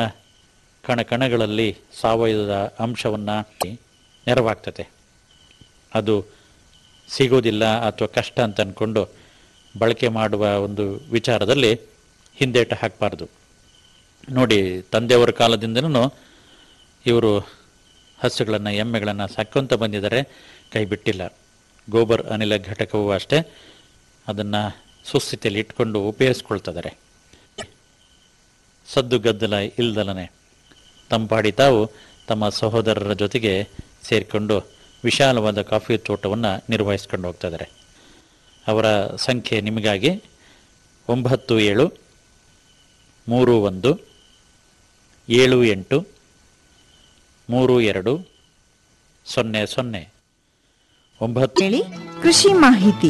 ಕಣಕಣಗಳಲ್ಲಿ ಸಾವಯವದ ಅಂಶವನ್ನು ನೆರವಾಗ್ತದೆ ಅದು ಸಿಗೋದಿಲ್ಲ ಅಥವಾ ಕಷ್ಟ ಅಂತ ಅಂದ್ಕೊಂಡು ಬಳಕೆ ಮಾಡುವ ಒಂದು ವಿಚಾರದಲ್ಲಿ ಹಿಂದೇಟ ಹಾಕಬಾರ್ದು ನೋಡಿ ತಂದೆಯವರ ಕಾಲದಿಂದನೂ ಇವರು ಹಸುಗಳನ್ನು ಎಮ್ಮೆಗಳನ್ನು ಸಾಕೊಂತ ಬಂದಿದ್ದಾರೆ ಕೈ ಬಿಟ್ಟಿಲ್ಲ ಗೋಬರ್ ಅನಿಲ ಘಟಕವೂ ಅಷ್ಟೇ ಅದನ್ನು ಸುಸ್ಥಿತಿಯಲ್ಲಿ ಇಟ್ಕೊಂಡು ಉಪಯೋಗಿಸ್ಕೊಳ್ತಿದ್ದಾರೆ ಸದ್ದು ಗದ್ದಲ ಇಲ್ದಲನೆ ತಂಪಾಡಿ ತಾವು ತಮ್ಮ ಸಹೋದರರ ಜೊತೆಗೆ ಸೇರಿಕೊಂಡು ವಿಶಾಲವಾದ ಕಾಫಿ ತೋಟವನ್ನು ನಿರ್ವಹಿಸ್ಕೊಂಡು ಹೋಗ್ತಾ ಇದ್ದಾರೆ ಅವರ ಸಂಖ್ಯೆ ನಿಮಗಾಗಿ ಒಂಬತ್ತು ಏಳು ಮೂರು ಒಂದು ಏಳು ಎಂಟು ಮೂರು ಎರಡು ಸೊನ್ನೆ ಸೊನ್ನೆ ಒಂಬತ್ತು ಹೇಳಿ ಕೃಷಿ ಮಾಹಿತಿ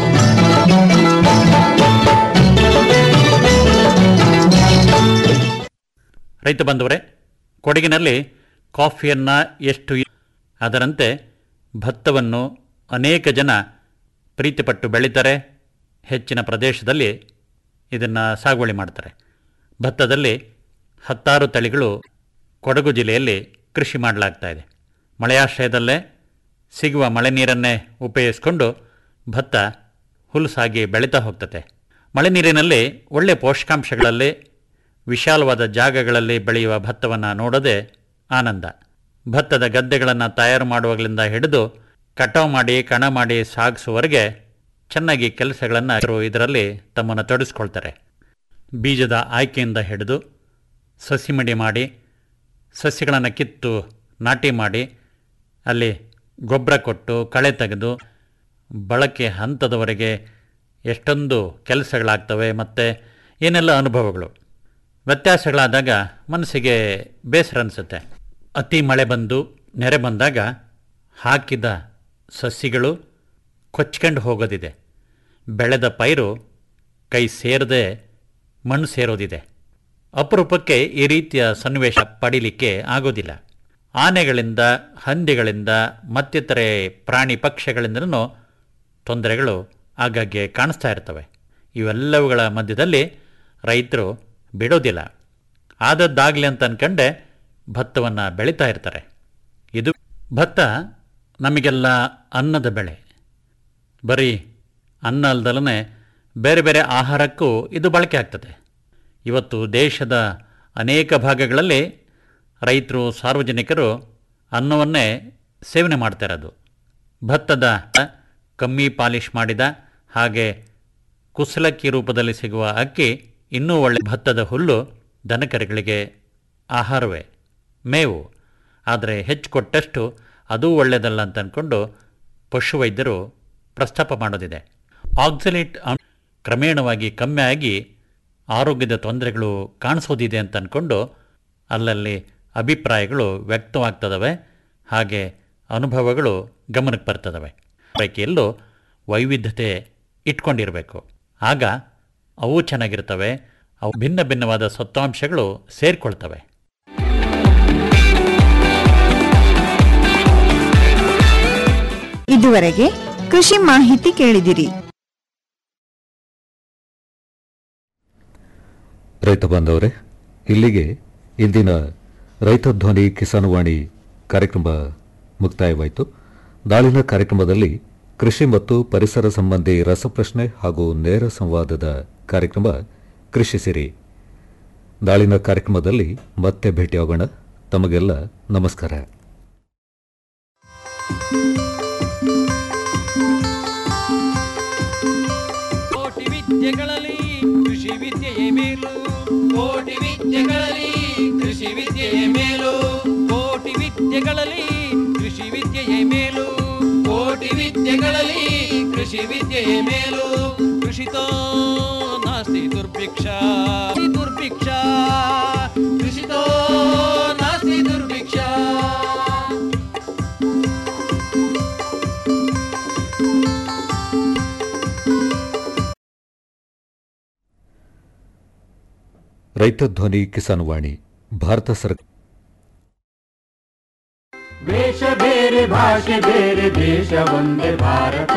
ರೈತ ಬಂಧುವರೇ ಕೊಡಗಿನಲ್ಲಿ ಕಾಫಿಯನ್ನು ಎಷ್ಟು ಅದರಂತೆ ಭತ್ತವನ್ನು ಅನೇಕ ಜನ ಪ್ರೀತಿಪಟ್ಟು ಬೆಳೀತಾರೆ ಹೆಚ್ಚಿನ ಪ್ರದೇಶದಲ್ಲಿ ಇದನ್ನು ಸಾಗುವಳಿ ಮಾಡ್ತಾರೆ ಭತ್ತದಲ್ಲಿ ಹತ್ತಾರು ತಳಿಗಳು ಕೊಡಗು ಜಿಲ್ಲೆಯಲ್ಲಿ ಕೃಷಿ ಮಾಡಲಾಗ್ತಾ ಇದೆ ಮಳೆಯಾಶ್ರಯದಲ್ಲೇ ಸಿಗುವ ಮಳೆ ನೀರನ್ನೇ ಉಪಯೋಗಿಸ್ಕೊಂಡು ಭತ್ತ ಹುಲಸಾಗಿ ಬೆಳೀತಾ ಹೋಗ್ತದೆ ಮಳೆ ನೀರಿನಲ್ಲಿ ಒಳ್ಳೆಯ ಪೋಷಕಾಂಶಗಳಲ್ಲಿ ವಿಶಾಲವಾದ ಜಾಗಗಳಲ್ಲಿ ಬೆಳೆಯುವ ಭತ್ತವನ್ನು ನೋಡೋದೇ ಆನಂದ ಭತ್ತದ ಗದ್ದೆಗಳನ್ನು ತಯಾರು ಮಾಡುವಾಗಲಿಂದ ಹಿಡಿದು ಕಟಾವು ಮಾಡಿ ಕಣ ಮಾಡಿ ಸಾಗಿಸುವವರೆಗೆ ಚೆನ್ನಾಗಿ ಕೆಲಸಗಳನ್ನು ಇವರು ಇದರಲ್ಲಿ ತಮ್ಮನ್ನು ತೊಡಗಿಸ್ಕೊಳ್ತಾರೆ ಬೀಜದ ಆಯ್ಕೆಯಿಂದ ಹಿಡಿದು ಸಸಿ ಮಡಿ ಮಾಡಿ ಸಸಿಗಳನ್ನು ಕಿತ್ತು ನಾಟಿ ಮಾಡಿ ಅಲ್ಲಿ ಗೊಬ್ಬರ ಕೊಟ್ಟು ಕಳೆ ತೆಗೆದು ಬಳಕೆ ಹಂತದವರೆಗೆ ಎಷ್ಟೊಂದು ಕೆಲಸಗಳಾಗ್ತವೆ ಮತ್ತು ಏನೆಲ್ಲ ಅನುಭವಗಳು ವ್ಯತ್ಯಾಸಗಳಾದಾಗ ಮನಸ್ಸಿಗೆ ಬೇಸರ ಅನಿಸುತ್ತೆ ಅತಿ ಮಳೆ ಬಂದು ನೆರೆ ಬಂದಾಗ ಹಾಕಿದ ಸಸಿಗಳು ಕೊಚ್ಕೊಂಡು ಹೋಗೋದಿದೆ ಬೆಳೆದ ಪೈರು ಕೈ ಸೇರದೆ ಮಣ್ಣು ಸೇರೋದಿದೆ ಅಪರೂಪಕ್ಕೆ ಈ ರೀತಿಯ ಸನ್ನಿವೇಶ ಪಡೀಲಿಕ್ಕೆ ಆಗೋದಿಲ್ಲ ಆನೆಗಳಿಂದ ಹಂದಿಗಳಿಂದ ಮತ್ತಿತರೆ ಪ್ರಾಣಿ ಪಕ್ಷಿಗಳಿಂದಲೂ ತೊಂದರೆಗಳು ಆಗಾಗ್ಗೆ ಕಾಣಿಸ್ತಾ ಇರ್ತವೆ ಇವೆಲ್ಲವುಗಳ ಮಧ್ಯದಲ್ಲಿ ರೈತರು ಬಿಡೋದಿಲ್ಲ ಆದದ್ದಾಗಲಿ ಅಂತ ಅನ್ಕಂಡೆ ಭತ್ತವನ್ನು ಬೆಳೀತಾ ಇರ್ತಾರೆ ಇದು ಭತ್ತ ನಮಗೆಲ್ಲ ಅನ್ನದ ಬೆಳೆ ಬರೀ ಅನ್ನ ಅಲ್ದಲೇ ಬೇರೆ ಬೇರೆ ಆಹಾರಕ್ಕೂ ಇದು ಬಳಕೆ ಆಗ್ತದೆ ಇವತ್ತು ದೇಶದ ಅನೇಕ ಭಾಗಗಳಲ್ಲಿ ರೈತರು ಸಾರ್ವಜನಿಕರು ಅನ್ನವನ್ನೇ ಸೇವನೆ ಮಾಡ್ತಾ ಇರೋದು ಭತ್ತದ ಕಮ್ಮಿ ಪಾಲಿಷ್ ಮಾಡಿದ ಹಾಗೆ ಕುಸಲಕ್ಕಿ ರೂಪದಲ್ಲಿ ಸಿಗುವ ಅಕ್ಕಿ ಇನ್ನೂ ಒಳ್ಳೆ ಭತ್ತದ ಹುಲ್ಲು ದನಕರುಗಳಿಗೆ ಆಹಾರವೇ ಮೇವು ಆದರೆ ಹೆಚ್ಚು ಕೊಟ್ಟಷ್ಟು ಅದೂ ಒಳ್ಳೆಯದಲ್ಲ ಅಂತ ಅಂದ್ಕೊಂಡು ಪಶುವೈದ್ಯರು ಪ್ರಸ್ತಾಪ ಮಾಡೋದಿದೆ ಆಕ್ಸಲೇಟ್ ಅಂಶ ಕ್ರಮೇಣವಾಗಿ ಕಮ್ಮಿ ಆಗಿ ಆರೋಗ್ಯದ ತೊಂದರೆಗಳು ಕಾಣಿಸೋದಿದೆ ಅಂತ ಅಂದ್ಕೊಂಡು ಅಲ್ಲಲ್ಲಿ ಅಭಿಪ್ರಾಯಗಳು ವ್ಯಕ್ತವಾಗ್ತದವೆ ಹಾಗೆ ಅನುಭವಗಳು ಗಮನಕ್ಕೆ ಬರ್ತದವೆ ಪೈಕಿಯಲ್ಲೂ ವೈವಿಧ್ಯತೆ ಇಟ್ಕೊಂಡಿರಬೇಕು ಆಗ ಅವು ಚೆನ್ನಾಗಿರ್ತವೆ ಅವು ಭಿನ್ನ ಭಿನ್ನವಾದ ಸತ್ವಾಂಶಗಳು ಸೇರಿಕೊಳ್ತವೆ ಇದುವರೆಗೆ ಕೃಷಿ ಮಾಹಿತಿ ಕೇಳಿದಿರಿ ರೈತ ಬಾಂಧವರೇ ಇಲ್ಲಿಗೆ ಇಂದಿನ ರೈತ ಧ್ವನಿ ಕಿಸಾನ್ವಾಣಿ ಕಾರ್ಯಕ್ರಮ ಮುಕ್ತಾಯವಾಯಿತು ನಾಳಿನ ಕಾರ್ಯಕ್ರಮದಲ್ಲಿ ಕೃಷಿ ಮತ್ತು ಪರಿಸರ ಸಂಬಂಧಿ ರಸಪ್ರಶ್ನೆ ಹಾಗೂ ನೇರ ಸಂವಾದದ ಕಾರ್ಯಕ್ರಮ ಕೃಷಿ ಸಿರಿ ನಾಳಿನ ಕಾರ್ಯಕ್ರಮದಲ್ಲಿ ಮತ್ತೆ ಭೇಟಿಯಾಗೋಣ ತಮಗೆಲ್ಲ ನಮಸ್ಕಾರ ಕೋಟಿ ವಿದ್ಯೆಗಳಲ್ಲಿ ಕೃಷಿ ವಿದ್ಯೆಯೇ ಮೇಲು ಕೋಟಿ ವಿದ್ಯೆಗಳಲ್ಲಿ ಕೃಷಿ ವಿದ್ಯೆಯೇ ಮೇಲು ಕೋಟಿ ವಿದ್ಯೆಗಳಲ್ಲಿ ಕೃಷಿ ವಿದ್ಯೆಯೇ ಮೇಲು ಕೋಟಿ ವಿದ್ಯೆಗಳಲ್ಲಿ ಕೃಷಿ ವಿದ್ಯೆಯೇ ಮೇಲು ಕೃಷಿತೋ ನಾಸ್ತಿ ದುರ್ಭಿಕ್ಷ ದುರ್ಭಿಕ್ಷ ಕೃಷಿತೋ ನಾಸ್ತಿ ದುರ್ಭಿಕ್ಷ ರೈತ ಧ್ವನಿ ಕಿಸಾನ್ವಾಣಿ ಭಾರತ ಸರ್ಕಾರ ವೇಷ ಬೇರೆ ಭಾಷೆ ಬೇರೆ ದೇಶ ಒಂದೇ ಭಾರತ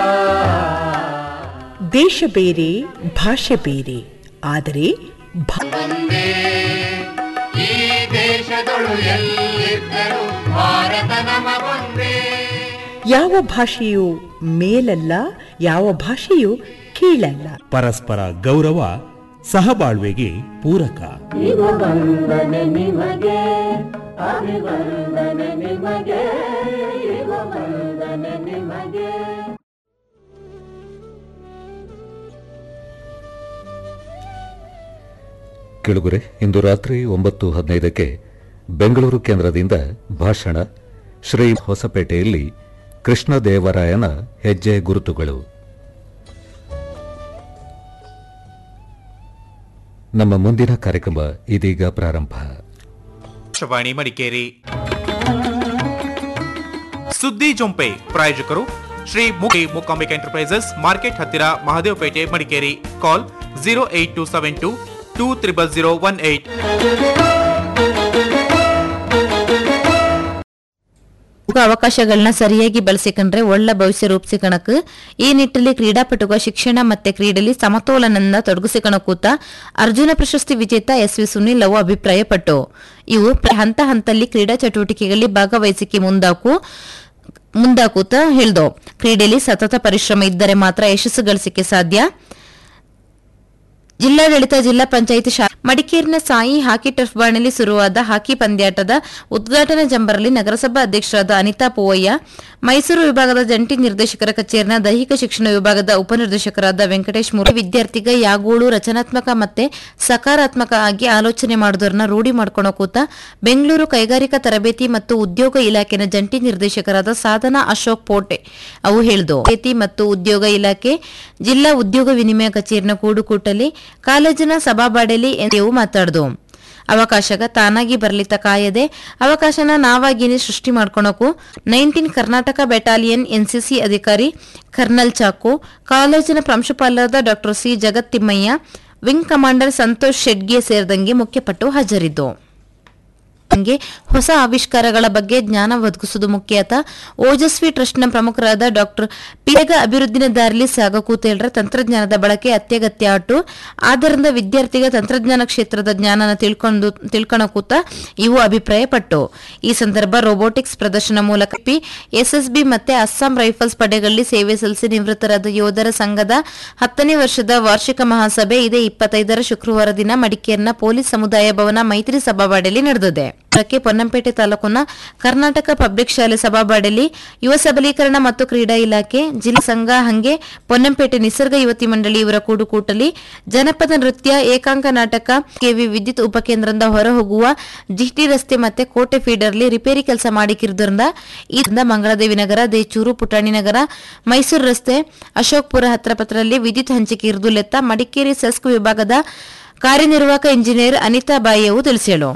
ದೇಶ ಬೇರೆ ಭಾಷೆ ಬೇರೆ ಆದರೆ ಭಾ- ಒಂದೇ ಈ ದೇಶದೊಳು ಎಲ್ಲಿದ್ದರೂ ಭಾರತ ನಮಗೊಂದೇ ಯಾವ ಭಾಷೆಯು ಮೇಲಲ್ಲ ಯಾವ ಭಾಷೆಯು ಕೀಳಲ್ಲ ಪರಸ್ಪರ ಗೌರವ ಸಹಬಾಳ್ವೆಗೆ ಪೂರಕ ವಂದನೆ ನಿಮಗೆ ಅಭಿವಂದನೆ ನಿಮಗೆ ವಂದನೆ ನಿಮಗೆ ಕೆಳಗುರೆ ಇಂದು ರಾತ್ರಿ ಒಂಬತ್ತು ಹದಿನೈದಕ್ಕೆ ಬೆಂಗಳೂರು ಕೇಂದ್ರದಿಂದ ಭಾಷಣ ಶ್ರೀ ಹೊಸಪೇಟೆಯಲ್ಲಿ ಕೃಷ್ಣದೇವರಾಯನ ಹೆಜ್ಜೆ ಗುರುತುಗಳು ನಮ್ಮ ಮುಂದಿನ ಕಾರ್ಯಕ್ರಮ ಇದೀಗ ಪ್ರಾರಂಭ ಆಕಾಶವಾಣಿ ಮಡಿಕೇರಿ ಸುದ್ದಿ ಜೊಂಪೆ ಪ್ರಾಯೋಜಕರು ಶ್ರೀ ಮುಖಿ ಮೂಕಾಂಬಿಕಾ ಎಂಟರ್ಪ್ರೈಸಸ್ ಮಾರ್ಕೆಟ್ ಹತ್ತಿರ Mahadevapete Madikeri call zero eight two seven two two triple zero one eight ಅವಕಾಶಗಳನ್ನ ಸರಿಯಾಗಿ ಬಳಸಿಕೊಂಡ್ರೆ ಒಳ್ಳೆ ಭವಿಷ್ಯ ರೂಪಿಸಿಕಣಕ್ ಈ ನಿಟ್ಟಿನಲ್ಲಿ ಕ್ರೀಡಾಪಟುಗ ಶಿಕ್ಷಣ ಮತ್ತೆ ಕ್ರೀಡೆಯಲ್ಲಿ ಸಮತೋಲನನ್ನ ತೊಡಗಿಸಿಕಣಕೂತ ಅರ್ಜುನ ಪ್ರಶಸ್ತಿ ವಿಜೇತ ಎಸ್ ವಿ ಸುನಿಲ್ ಅವು ಅಭಿಪ್ರಾಯಪಟ್ಟು ಇವು ಪ್ರ- ಹಂತ ಹಂತಲ್ಲಿ ಕ್ರೀಡಾ ಚಟುವಟಿಕೆಗಳಲ್ಲಿ ಭಾಗವಹಿಸಿಕೆ ಮುಂದಾಕು ಮುಂದಾಕೂತ ಹೇಳ್ದು ಕ್ರೀಡೆಯಲ್ಲಿ ಸತತ ಪರಿಶ್ರಮ ಇದ್ದರೆ ಮಾತ್ರ ಯಶಸ್ಸು ಗಳಿಸಿಕೆ ಸಾಧ್ಯ ಜಿಲ್ಲಾಡಳಿತ ಜಿಲ್ಲಾ ಪಂಚಾಯಿತಿ ಶಾ ಮಡಿಕೇರಿನ ಸಾಯಿ ಹಾಕಿ ಟರ್ಫ್ ಬಾಣಲಿ ಶುರುವಾದ ಹಾಕಿ ಪಂದ್ಯಾಟದ ಉದ್ಘಾಟನಾ ಜಂಬರಲ್ಲಿ ನಗರಸಭಾ ಅಧ್ಯಕ್ಷರಾದ ಅನಿತಾ ಪೂವಯ್ಯ ಮೈಸೂರು ವಿಭಾಗದ ಜಂಟಿ ನಿರ್ದೇಶಕರ ಕಚೇರಿನ ದೈಹಿಕ ಶಿಕ್ಷಣ ವಿಭಾಗದ ಉಪನಿರ್ದೇಶಕರಾದ ವೆಂಕಟೇಶ್ ಮೂರ್ತಿ ವಿದ್ಯಾರ್ಥಿಗ ಯಾಗೋಳು ರಚನಾತ್ಮಕ ಮತ್ತೆ ಸಕಾರಾತ್ಮಕ ಆಗಿ ಆಲೋಚನೆ ಮಾಡೋದನ್ನ ರೂಢಿ ಮಾಡ್ಕೊಳೋ ಕೂತ ಬೆಂಗಳೂರು ಕೈಗಾರಿಕಾ ತರಬೇತಿ ಮತ್ತು ಉದ್ಯೋಗ ಇಲಾಖೆನ ಜಂಟಿ ನಿರ್ದೇಶಕರಾದ ಸಾಧನಾ ಅಶೋಕ್ ಪೋಟೆ ಅವು ಹೇಳ್ದು ತರಬೇತಿ ಮತ್ತು ಉದ್ಯೋಗ ಇಲಾಖೆ ಜಿಲ್ಲಾ ಉದ್ಯೋಗ ವಿನಿಮಯ ಕಚೇರಿನ ಕೂಡುಕೂಟಲಿ ಕಾಲೇಜಿನ ಸಭಾಬಾಡೆಲಿ ಎಂದು ಮಾತಾಡ್ದು ಅವಕಾಶಗ ತಾನಾಗಿ ಬರ್ಲಿತ್ತ ಕಾಯದೆ ಅವಕಾಶನ ನಾವಾಗಿನೇ ಸೃಷ್ಟಿ ಮಾಡ್ಕೊಳಕು ನೈನ್ಟೀನ್ ಕರ್ನಾಟಕ ಬೆಟಾಲಿಯನ್ ಎನ್ಸಿಸಿ ಅಧಿಕಾರಿ ಕರ್ನಲ್ ಚಾಕು ಕಾಲೇಜಿನ ಪ್ರಾಂಶುಪಾಲರಾದ doctor C Jagathimmaiah wing commander Santosh Shedge ಸೇರಿದಂಗೆ ಮುಖ್ಯಪಟ್ಟು ಹಾಜರಿದ್ದು ಹಂಗೆ ಹೊಸ ಆವಿಷ್ಕಾರಗಳ ಬಗ್ಗೆ ಜ್ಞಾನ ಒದಗಿಸುವುದು ಮುಖ್ಯತ ಓಜಸ್ವಿ ಟ್ರಸ್ಟ್ನ ಪ್ರಮುಖರಾದ ಡಾಕ್ಟರ್ ಪಿಯಗ ಅಭಿವೃದ್ಧಿನ ದಾರಿಲಿ ಸಾಗಕೂತೇಳ್ರ ತಂತ್ರಜ್ಞಾನದ ಬಳಕೆ ಅತ್ಯಗತ್ಯ ಆಟು ಆದ್ದರಿಂದ ವಿದ್ಯಾರ್ಥಿಗ ತಂತ್ರಜ್ಞಾನ ಕ್ಷೇತ್ರದ ಜ್ಞಾನನ ತಿಳ್ಕೊಂಡು ತಿಳ್ಕೊಳಕೂತ ಇವು ಅಭಿಪ್ರಾಯಪಟ್ಟು ಈ ಸಂದರ್ಭ ರೋಬೋಟಿಕ್ಸ್ ಪ್ರದರ್ಶನ ಮೂಲಕ ಪಿ ಎಸ್ಎಸ್ಬಿ ಮತ್ತೆ ಅಸ್ಸಾಂ ರೈಫಲ್ಸ್ ಪಡೆಗಳಲ್ಲಿ ಸೇವೆ ಸಲ್ಲಿಸಿ ನಿವೃತ್ತರಾದ ಯೋಧರ ಸಂಘದ ಹತ್ತನೇ ವರ್ಷದ ವಾರ್ಷಿಕ ಮಹಾಸಭೆ ಇದೇ ಇಪ್ಪತ್ತೈದರ ಶುಕ್ರವಾರ ದಿನ ಮಡಿಕೇರಿನ ಪೊಲೀಸ್ ಸಮುದಾಯ ಭವನ ಮೈತ್ರಿ ಸಭಾವಾಡಿಯಲ್ಲಿ ನಡೆದಿದೆ ಇದಕ್ಕೆ ಪೊನ್ನಂಪೇಟೆ ತಾಲೂಕಿನ ಕರ್ನಾಟಕ ಪಬ್ಲಿಕ್ ಶಾಲೆ ಸಭಾವಾಡಿಯಲ್ಲಿ ಯುವ ಸಬಲೀಕರಣ ಮತ್ತು ಕ್ರೀಡಾ ಇಲಾಖೆ ಜಿಲ್ಲಾ ಸಂಘ ಹಂಗೆ ಪೊನ್ನಂಪೇಟೆ ನಿಸರ್ಗ ಯುವತಿ ಮಂಡಳಿ ಇವರ ಕೂಡುಕೂಟಲಿ ಜನಪದ ನೃತ್ಯ ಏಕಾಂಕ ನಾಟಕ ಕೆವಿ ವಿದ್ಯುತ್ ಉಪಕೇಂದ್ರದಿಂದ ಹೊರಹೋಗುವ ಜಿಟಿ ರಸ್ತೆ ಮತ್ತೆ ಕೋಟೆ ಫೀಡರ್ಲಿ ರಿಪೇರಿ ಕೆಲಸ ಮಾಡಿಕಿರುವುದರಿಂದ ಇದರಿಂದ ಮಂಗಳದೇವಿ ನಗರ ದೇಚೂರು ಪುಟಾಣಿ ನಗರ ಮೈಸೂರು ರಸ್ತೆ ಅಶೋಕ್ಪುರ ಹತ್ರ ಪತ್ರದಲ್ಲಿ ವಿದ್ಯುತ್ ಹಂಚಿಕೆ ಇರುವುದು ಲೆತ್ತ ಮಡಿಕೇರಿ ಸೆಸ್ಕ್ ವಿಭಾಗದ ಕಾರ್ಯನಿರ್ವಾಹಕ ಇಂಜಿನಿಯರ್ ಅನಿತಾ ಬಾಯಿಯವು ತಿಳಿಸಿಳು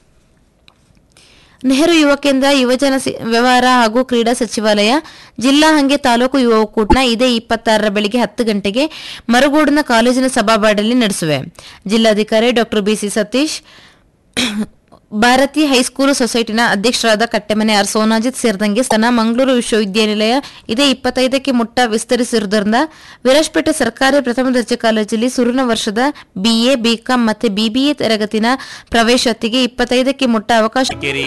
ನೆಹರು ಯುವ ಕೇಂದ್ರ ಯುವಜನ ಸಿ- ವ್ಯವಹಾರ ಹಾಗೂ ಕ್ರೀಡಾ ಸಚಿವಾಲಯ ಜಿಲ್ಲಾ ಹಂಗೆ ತಾಲೂಕು ಯುವ ಒಕ್ಕೂಟನ ಇದೇ ಇಪ್ಪತ್ತಾರರ ಬೆಳಿಗ್ಗೆ ಹತ್ತು ಗಂಟೆಗೆ ಮರಗೋಡಿನ ಕಾಲೇಜಿನ ಸಭಾವಾಡಲ್ಲಿ ನಡೆಸುವೆ ಜಿಲ್ಲಾಧಿಕಾರಿ ಡಾಕ್ಟರ್ ಬಿಸಿ ಸತೀಶ್ ಭಾರತೀಯ ಹೈಸ್ಕೂಲು ಸೊಸೈಟಿನ ಅಧ್ಯಕ್ಷರಾದ ಕಟ್ಟೆಮನೆ ಆರ್ ಸೋನಾಜಿತ್ ಸೇರಿದಂಗೆ ಸ್ತನ ಮಂಗಳೂರು ವಿಶ್ವವಿದ್ಯಾನಿಲಯ ಇದೇ ಇಪ್ಪತ್ತೈದಕ್ಕೆ ಮುಟ್ಟ ವಿಸ್ತರಿಸಿರುವುದರಿಂದ ವಿರಾಜಪೇಟೆ ಸರ್ಕಾರಿ ಪ್ರಥಮ ದರ್ಜೆ ಕಾಲೇಜಲ್ಲಿ ಸುರುನ ವರ್ಷದ ಬಿಎ ಬಿಕಾಂ ಮತ್ತೆ ಬಿಬಿಎ ತರಗತಿನ ಪ್ರವೇಶಾತಿಗೆ ಇಪ್ಪತ್ತೈದಕ್ಕೆ ಮುಟ್ಟ ಅವಕಾಶ ಮಡಿಕೇರಿ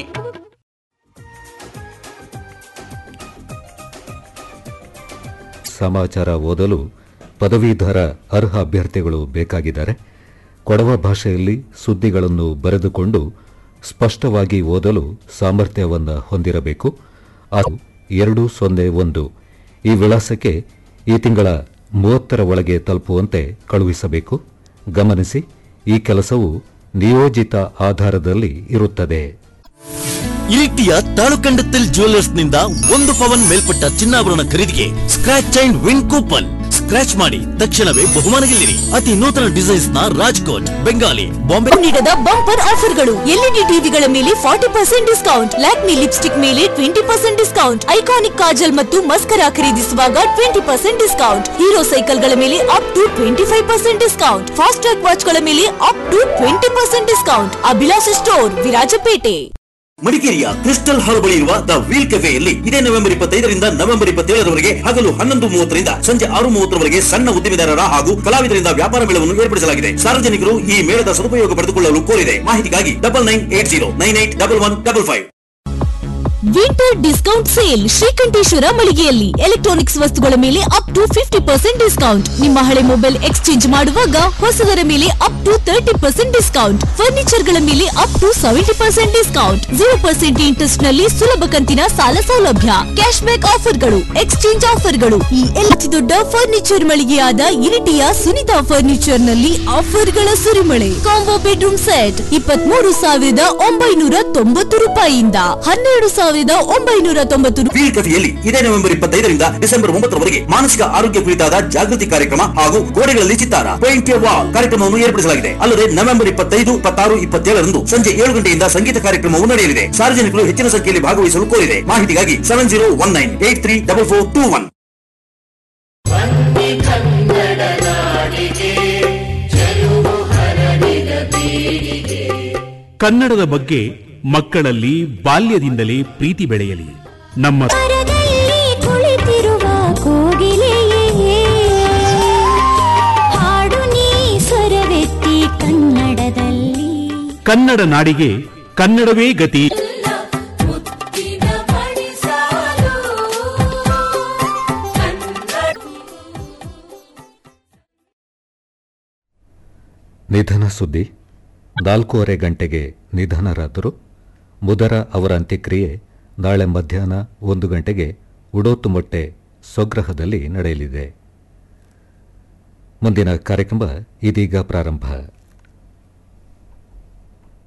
ಸಮಾಚಾರ ಓದಲು ಪದವೀಧರ ಅರ್ಹ ಅಭ್ಯರ್ಥಿಗಳು ಬೇಕಾಗಿದ್ದಾರೆ ಕೊಡವ ಭಾಷೆಯಲ್ಲಿ ಸುದ್ದಿಗಳನ್ನು ಬರೆದುಕೊಂಡು ಸ್ಪಷ್ಟವಾಗಿ ಓದಲು ಸಾಮರ್ಥ್ಯವನ್ನು ಹೊಂದಿರಬೇಕು ಅದು ಎರಡು ಸೊನ್ನೆ ಒಂದು ಈ ವಿಳಾಸಕ್ಕೆ ಈ ತಿಂಗಳ ಮೂವತ್ತರ ಒಳಗೆ ತಲುಪುವಂತೆ ಕಳುಹಿಸಬೇಕು ಗಮನಿಸಿ ಈ ಕೆಲಸವು ನಿಯೋಜಿತ ಆಧಾರದಲ್ಲಿ ಇರುತ್ತದೆ ಇರಿಟಿಯ ತಾಳುಕಂಡത്തിൽ ಜುವೆಲ್ಲರ್ಸ್ ನಿಂದ ಒಂದು ಪವನ್ ಮೇಲ್ಪಟ್ಟ ಚಿನ್ನಾಭರಣ ಖರೀದಿಗೆ scratch and win coupon scratch ಮಾಡಿ ತಕ್ಷಣವೇ ಬಹುಮಾನ ಗೆಲ್ಲಿರಿ ಅತಿ ನೂತನ ಡಿಸೈನ್ಸ್ ನ ರಾಜ್ಕೋಟ್ ಬೆಂಗಾಲಿ ಬಾಂಬೆ ನೀಡದ ಬಂಪರ್ ಆಫರ್ಗಳು ಎಲ್ಇಡಿ ಟಿವಿಗಳ ಮೇಲೆ forty percent discount Lakme lipstick ಮೇಲೆ twenty percent discount iconic kajal ಮತ್ತು ಮಸ್ಕರಾ ಖರೀದಿಸುವಾಗ ಟ್ವೆಂಟಿ ಪರ್ಸೆಂಟ್ ಡಿಸ್ಕೌಂಟ್ ಹೀರೋ ಸೈಕಲ್ಗಳ ಮೇಲೆ up to twenty five percent discount Fastrack ವಾಚ್ಗಳ ಮೇಲೆ up to twenty percent discount Abhilasha store Virajpet ಮಡಿಕೇರಿಯ ಕ್ರಿಸ್ಟಲ್ ಹಾಲ್ ಬಳಿ ಇರುವ ದ ವೀಲ್ ಕೆಫೆಯಲ್ಲಿ ಇದೇ ನವೆಂಬರ್ ಇಪ್ಪತ್ತೈದರಿಂದ ನವೆಂಬರ್ ಇಪ್ಪತ್ತೇಳರವರೆಗೆ ಹಗಲು ಹನ್ನೊಂದು ಮೂವತ್ತರಿಂದ ಸಂಜೆ ಆರು ಮೂವತ್ತರವರೆಗೆ ಸಣ್ಣ ಉದ್ದಿಮೆದಾರರ ಹಾಗೂ ಕಲಾವಿದರಿಂದ ವ್ಯಾಪಾರ ಮೇಳವನ್ನು ಏರ್ಪಡಿಸಲಾಗಿದೆ ಸಾರ್ವಜನಿಕರು ಈ ಮೇಳದ ಸದುಪಯೋಗ ಪಡೆದುಕೊಳ್ಳಲು ಕೋರಿದೆ ಮಾಹಿತಿಗಾಗಿ double nine eight zero nine eight double one double five winter discount sale Srikanteshwara ಮಳಿಗೆಯಲ್ಲಿ ಎಲೆಕ್ಟ್ರಾನಿಕ್ಸ್ ವಸ್ತುಗಳ ಮೇಲೆ up to fifty percent discount ನಿಮ್ಮ ಹಳೆ ಮೊಬೈಲ್ ಎಕ್ಸ್ಚೇಂಜ್ ಮಾಡುವಾಗ ಹೊಸದರ ಮೇಲೆ up to thirty percent discount furniture ಗಳ ಮೇಲೆ up to seventy percent discount zero percent interest ನಲ್ಲಿ ಸುಲಭ ಕಂತಿನ ಸಾಲ ಸೌಲಭ್ಯ ಕ್ಯಾಶ್ ಬ್ಯಾಕ್ ಆಫರ್ಗಳು ಎಕ್ಸ್ಚೇಂಜ್ ಆಫರ್ಗಳು ಈ ಎಲ್ಲ ಅತಿ ದೊಡ್ಡ ಫರ್ನಿಚರ್ ಮಳಿಗೆಯಾದ ಇರಿಟಿಯ ಸುನಿತಾ ಫರ್ನಿಚರ್ ನಲ್ಲಿ ಆಫರ್ಗಳ ಸುರಿಮಳೆ ಕಾಂಬೋ ಬೆಡ್ರೂಮ್ ಸೆಟ್ ಇಪ್ಪತ್ಮೂರು ಸಾವಿರದ ಒಂಬೈನೂರ ತೊಂಬತ್ತು ರೂಪಾಯಿಯಿಂದ ಹನ್ನೆರಡು ಸಾವಿರದ ಒಂಬೈನೂರ ತೊಂಬತ್ತು ರೂ- ವೀಲ್ ಕೆಫೆಯಲ್ಲಿ ಇದೇ ನವೆಂಬರ್ ಇಪ್ಪತ್ತೈದರಿಂದ ಡಿಸೆಂಬರ್ ಒಂಬತ್ತರವರೆಗೆ ಮಾನಸಿಕ ಆರೋಗ್ಯ ಕುರಿತಾದ ಜಾಗೃತಿ ಕಾರ್ಯಕ್ರಮ ಹಾಗೂ ಗೋಡೆಗಳಲ್ಲಿ ಚಿತ್ತಾರ ಪೇಂಟ್ ಎ ವಾಲ್ ಕಾರ್ಯಕ್ರಮವನ್ನು ಏರ್ಪಡಿಸಲಾಗಿದೆ ಅಲ್ಲದೆ ನವೆಂಬರ್ ಇಪ್ಪತ್ತೈದು ಇಪ್ಪತ್ತಾರು ಇಪ್ಪತ್ತೇಳರಂದು ಸಂಜೆ ಏಳು ಗಂಟೆಯಿಂದ ಸಂಗೀತ ಕಾರ್ಯಕ್ರಮವು ನಡೆಯಲಿದೆ ಸಾರ್ವಜನಿಕರು ಹೆಚ್ಚಿನ ಸಂಖ್ಯೆಯಲ್ಲಿ ಭಾಗವಹಿಸಲು ಕೋರಿದೆ ಮಾಹಿತಿಗಾಗಿ seven zero one nine eight three double four two one ಕನ್ನಡದ ಬಗ್ಗೆ ಮಕ್ಕಳಲ್ಲಿ ಬಾಲ್ಯದಿಂದಲೇ ಪ್ರೀತಿ ಬೆಳೆಯಲಿ ನಮ್ಮ ಕುಳಿತಿರುವ ಕೋಗಿಲೆಯೇ ಹಾಡು ನೀ ಸ್ವರವೆತ್ತಿ ಕನ್ನಡದಲ್ಲಿ ಕನ್ನಡ ನಾಡಿಗೆ ಕನ್ನಡವೇ ಗತಿ ನಿಧನ ಸುದ್ದಿ ನಾಲ್ಕೂವರೆ ಗಂಟೆಗೆ ನಿಧನರಾದರು ಮುದರ ಅವರ ಅಂತ್ಯಕ್ರಿಯೆ ನಾಳೆ ಮಧ್ಯಾಹ್ನ ಒಂದು ಗಂಟೆಗೆ ಉಡೋತುಮೊಟ್ಟೆ ಸ್ವಗ್ರಹದಲ್ಲಿ ನಡೆಯಲಿದೆ ಮುಂದಿನ ಕಾರ್ಯಕ್ರಮ ಇದೀಗ ಪ್ರಾರಂಭ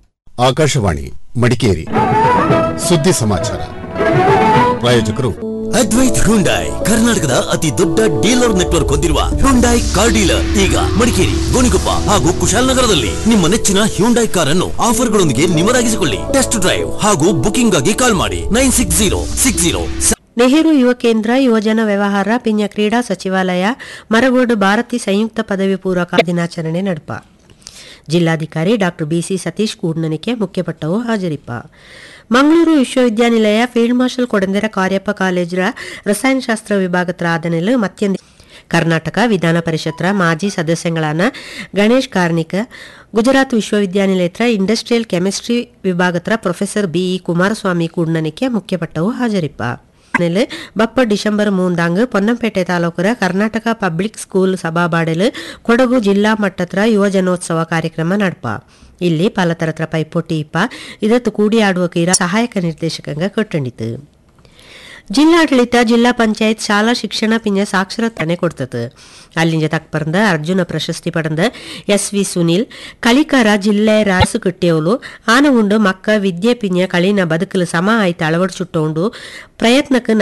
ಆಕಾಶವಾಣಿ ಮಡಿಕೇರಿ ಸುದ್ದಿ ಸಮಾಚಾರ ಪ್ರಾಯೋಜಕರು ಅದ್ವೈತ್ ಹುಂಡಾಯ್ ಕರ್ನಾಟಕದ ಅತಿ ದೊಡ್ಡ ಡೀಲರ್ ನೆಟ್ವರ್ಕ್ ಹೊಂದಿರುವ ಹುಂಡಾಯ್ ಕಾರ್ ಡೀಲರ್ ಈಗ ಮಡಿಕೇರಿ ಗೋಣಿಕೊಪ್ಪ ಹಾಗೂ ಕುಶಾಲನಗರದಲ್ಲಿ ನಿಮ್ಮ ನೆಚ್ಚಿನ ಹ್ಯುಂಡಾಯ್ ಕಾರ್ ಅನ್ನು ಆಫರ್ಗಳೊಂದಿಗೆ ನಿಮರಾಗಿಸಿಕೊಳ್ಳಿ ಟೆಸ್ಟ್ ಡ್ರೈವ್ ಹಾಗೂ ಬುಕಿಂಗ್ ಆಗಿ ಕಾಲ್ ಮಾಡಿ nine six zero six zero Nehru Yuva Kendra ಯುವಜನ ವ್ಯವಹಾರ ಪಿಂಜ ಕ್ರೀಡಾ ಸಚಿವಾಲಯ ಮರಗೋಡು ಭಾರತಿ ಸಂಯುಕ್ತ ಪದವಿ ಪೂರ್ವ ದಿನಾಚರಣೆ ನಡಪ ಜಿಲ್ಲಾಧಿಕಾರಿ ಡಾಕ್ಟರ್ ಬಿಸಿ ಸತೀಶ್ ಕೂಡ್ನನಿಕೆ ಮುಖ್ಯಪಟ್ಟವು ಹಾಜರಿಪ್ಪ ಮಂಗಳೂರು ವಿಶ್ವವಿದ್ಯಾನಿಲಯ ಫೀಲ್ಡ್ ಮಾರ್ಷಲ್ ಕೊಡಂದೆರ ಕಾರ್ಯಪ್ಪ ಕಾಲೇಜರ ರಸಾಯನಶಾಸ್ತ್ರ ವಿಭಾಗದ ಆದನೆಲು ಮತ್ತೊಂದು ಕರ್ನಾಟಕ ವಿಧಾನ ಪರಿಷತ್ತರ ಮಾಜಿ ಸದಸ್ಯಗಳಾನ ಗಣೇಶ್ ಕಾರ್ನಿಕ್ ಗುಜರಾತ್ ವಿಶ್ವವಿದ್ಯಾನಿಲಯದ ಇಂಡಸ್ಟ್ರಿಯಲ್ ಕೆಮಿಸ್ಟ್ರಿ ವಿಭಾಗದ ಪ್ರೊಫೆಸರ್ ಬಿಇ ಕುಮಾರಸ್ವಾಮಿ ಕೂಡ್ನನಿಕೆ ಮುಖ್ಯಪಟ್ಟವು ಹಾಜರಿಪ್ಪ ನೆಲೆ ಬಪ್ಪ ಡಿಸೆಂಬರ್ ಮೂಂದಾಂಗ್ ಪೊನ್ನಂಪೇಟೆ ತಾಲೂಕರ ಕರ್ನಾಟಕ ಪಬ್ಲಿಕ್ ಸ್ಕೂಲ್ ಸಭಾಬಾಡೆಲು ಕೊಡಗು ಜಿಲ್ಲಾ ಮಟ್ಟದ ಯುವಜನೋತ್ಸವ ಕಾರ್ಯಕ್ರಮ ನಡ್ಪ ಇಲ್ಲಿ ಪಲತರತ್ರ ಪೈಪೋಟಿ ಇಪ್ಪ ಇದತ್ತು ಕೂಡಿಯಾಡುವ ಕೀರ ಸಹಾಯಕ ನಿರ್ದೇಶಕಂಗ ಕೊಟ್ಟಂಡಿತು ಜಿಲ್ಲಾಡಳಿತ ಜಿಲ್ಲಾ ಪಂಚಾಯತ್ ಶಾಲಾ ಶಿಕ್ಷಣ ಪಿಂಜ ಸಾಕ್ಷರತನೆ ಕೊಡ್ತದ ಅಲ್ಲಿಂಜ ತಕ್ ಪರಂದ ಅರ್ಜುನ ಪ್ರಶಸ್ತಿ ಪಡೆದ ಎಸ್ ವಿ ಸುನಿಲ್ ಕಲಿಕಾರ ಜಿಲ್ಲೆ ರಾಸು ಕಟ್ಟಿಯವಲು ಆನ ಉಂಡು ಮಕ್ಕ ವಿದ್ಯೆ ಪಿಂಜ ಕಳಿನ ಬದುಕಲು ಸಮ ಆಯ್ತು ಅಳವಡಿಸುಟ್ಟುಕೊಂಡು ಪ್ರಯತ್ನಕ್ಕೆ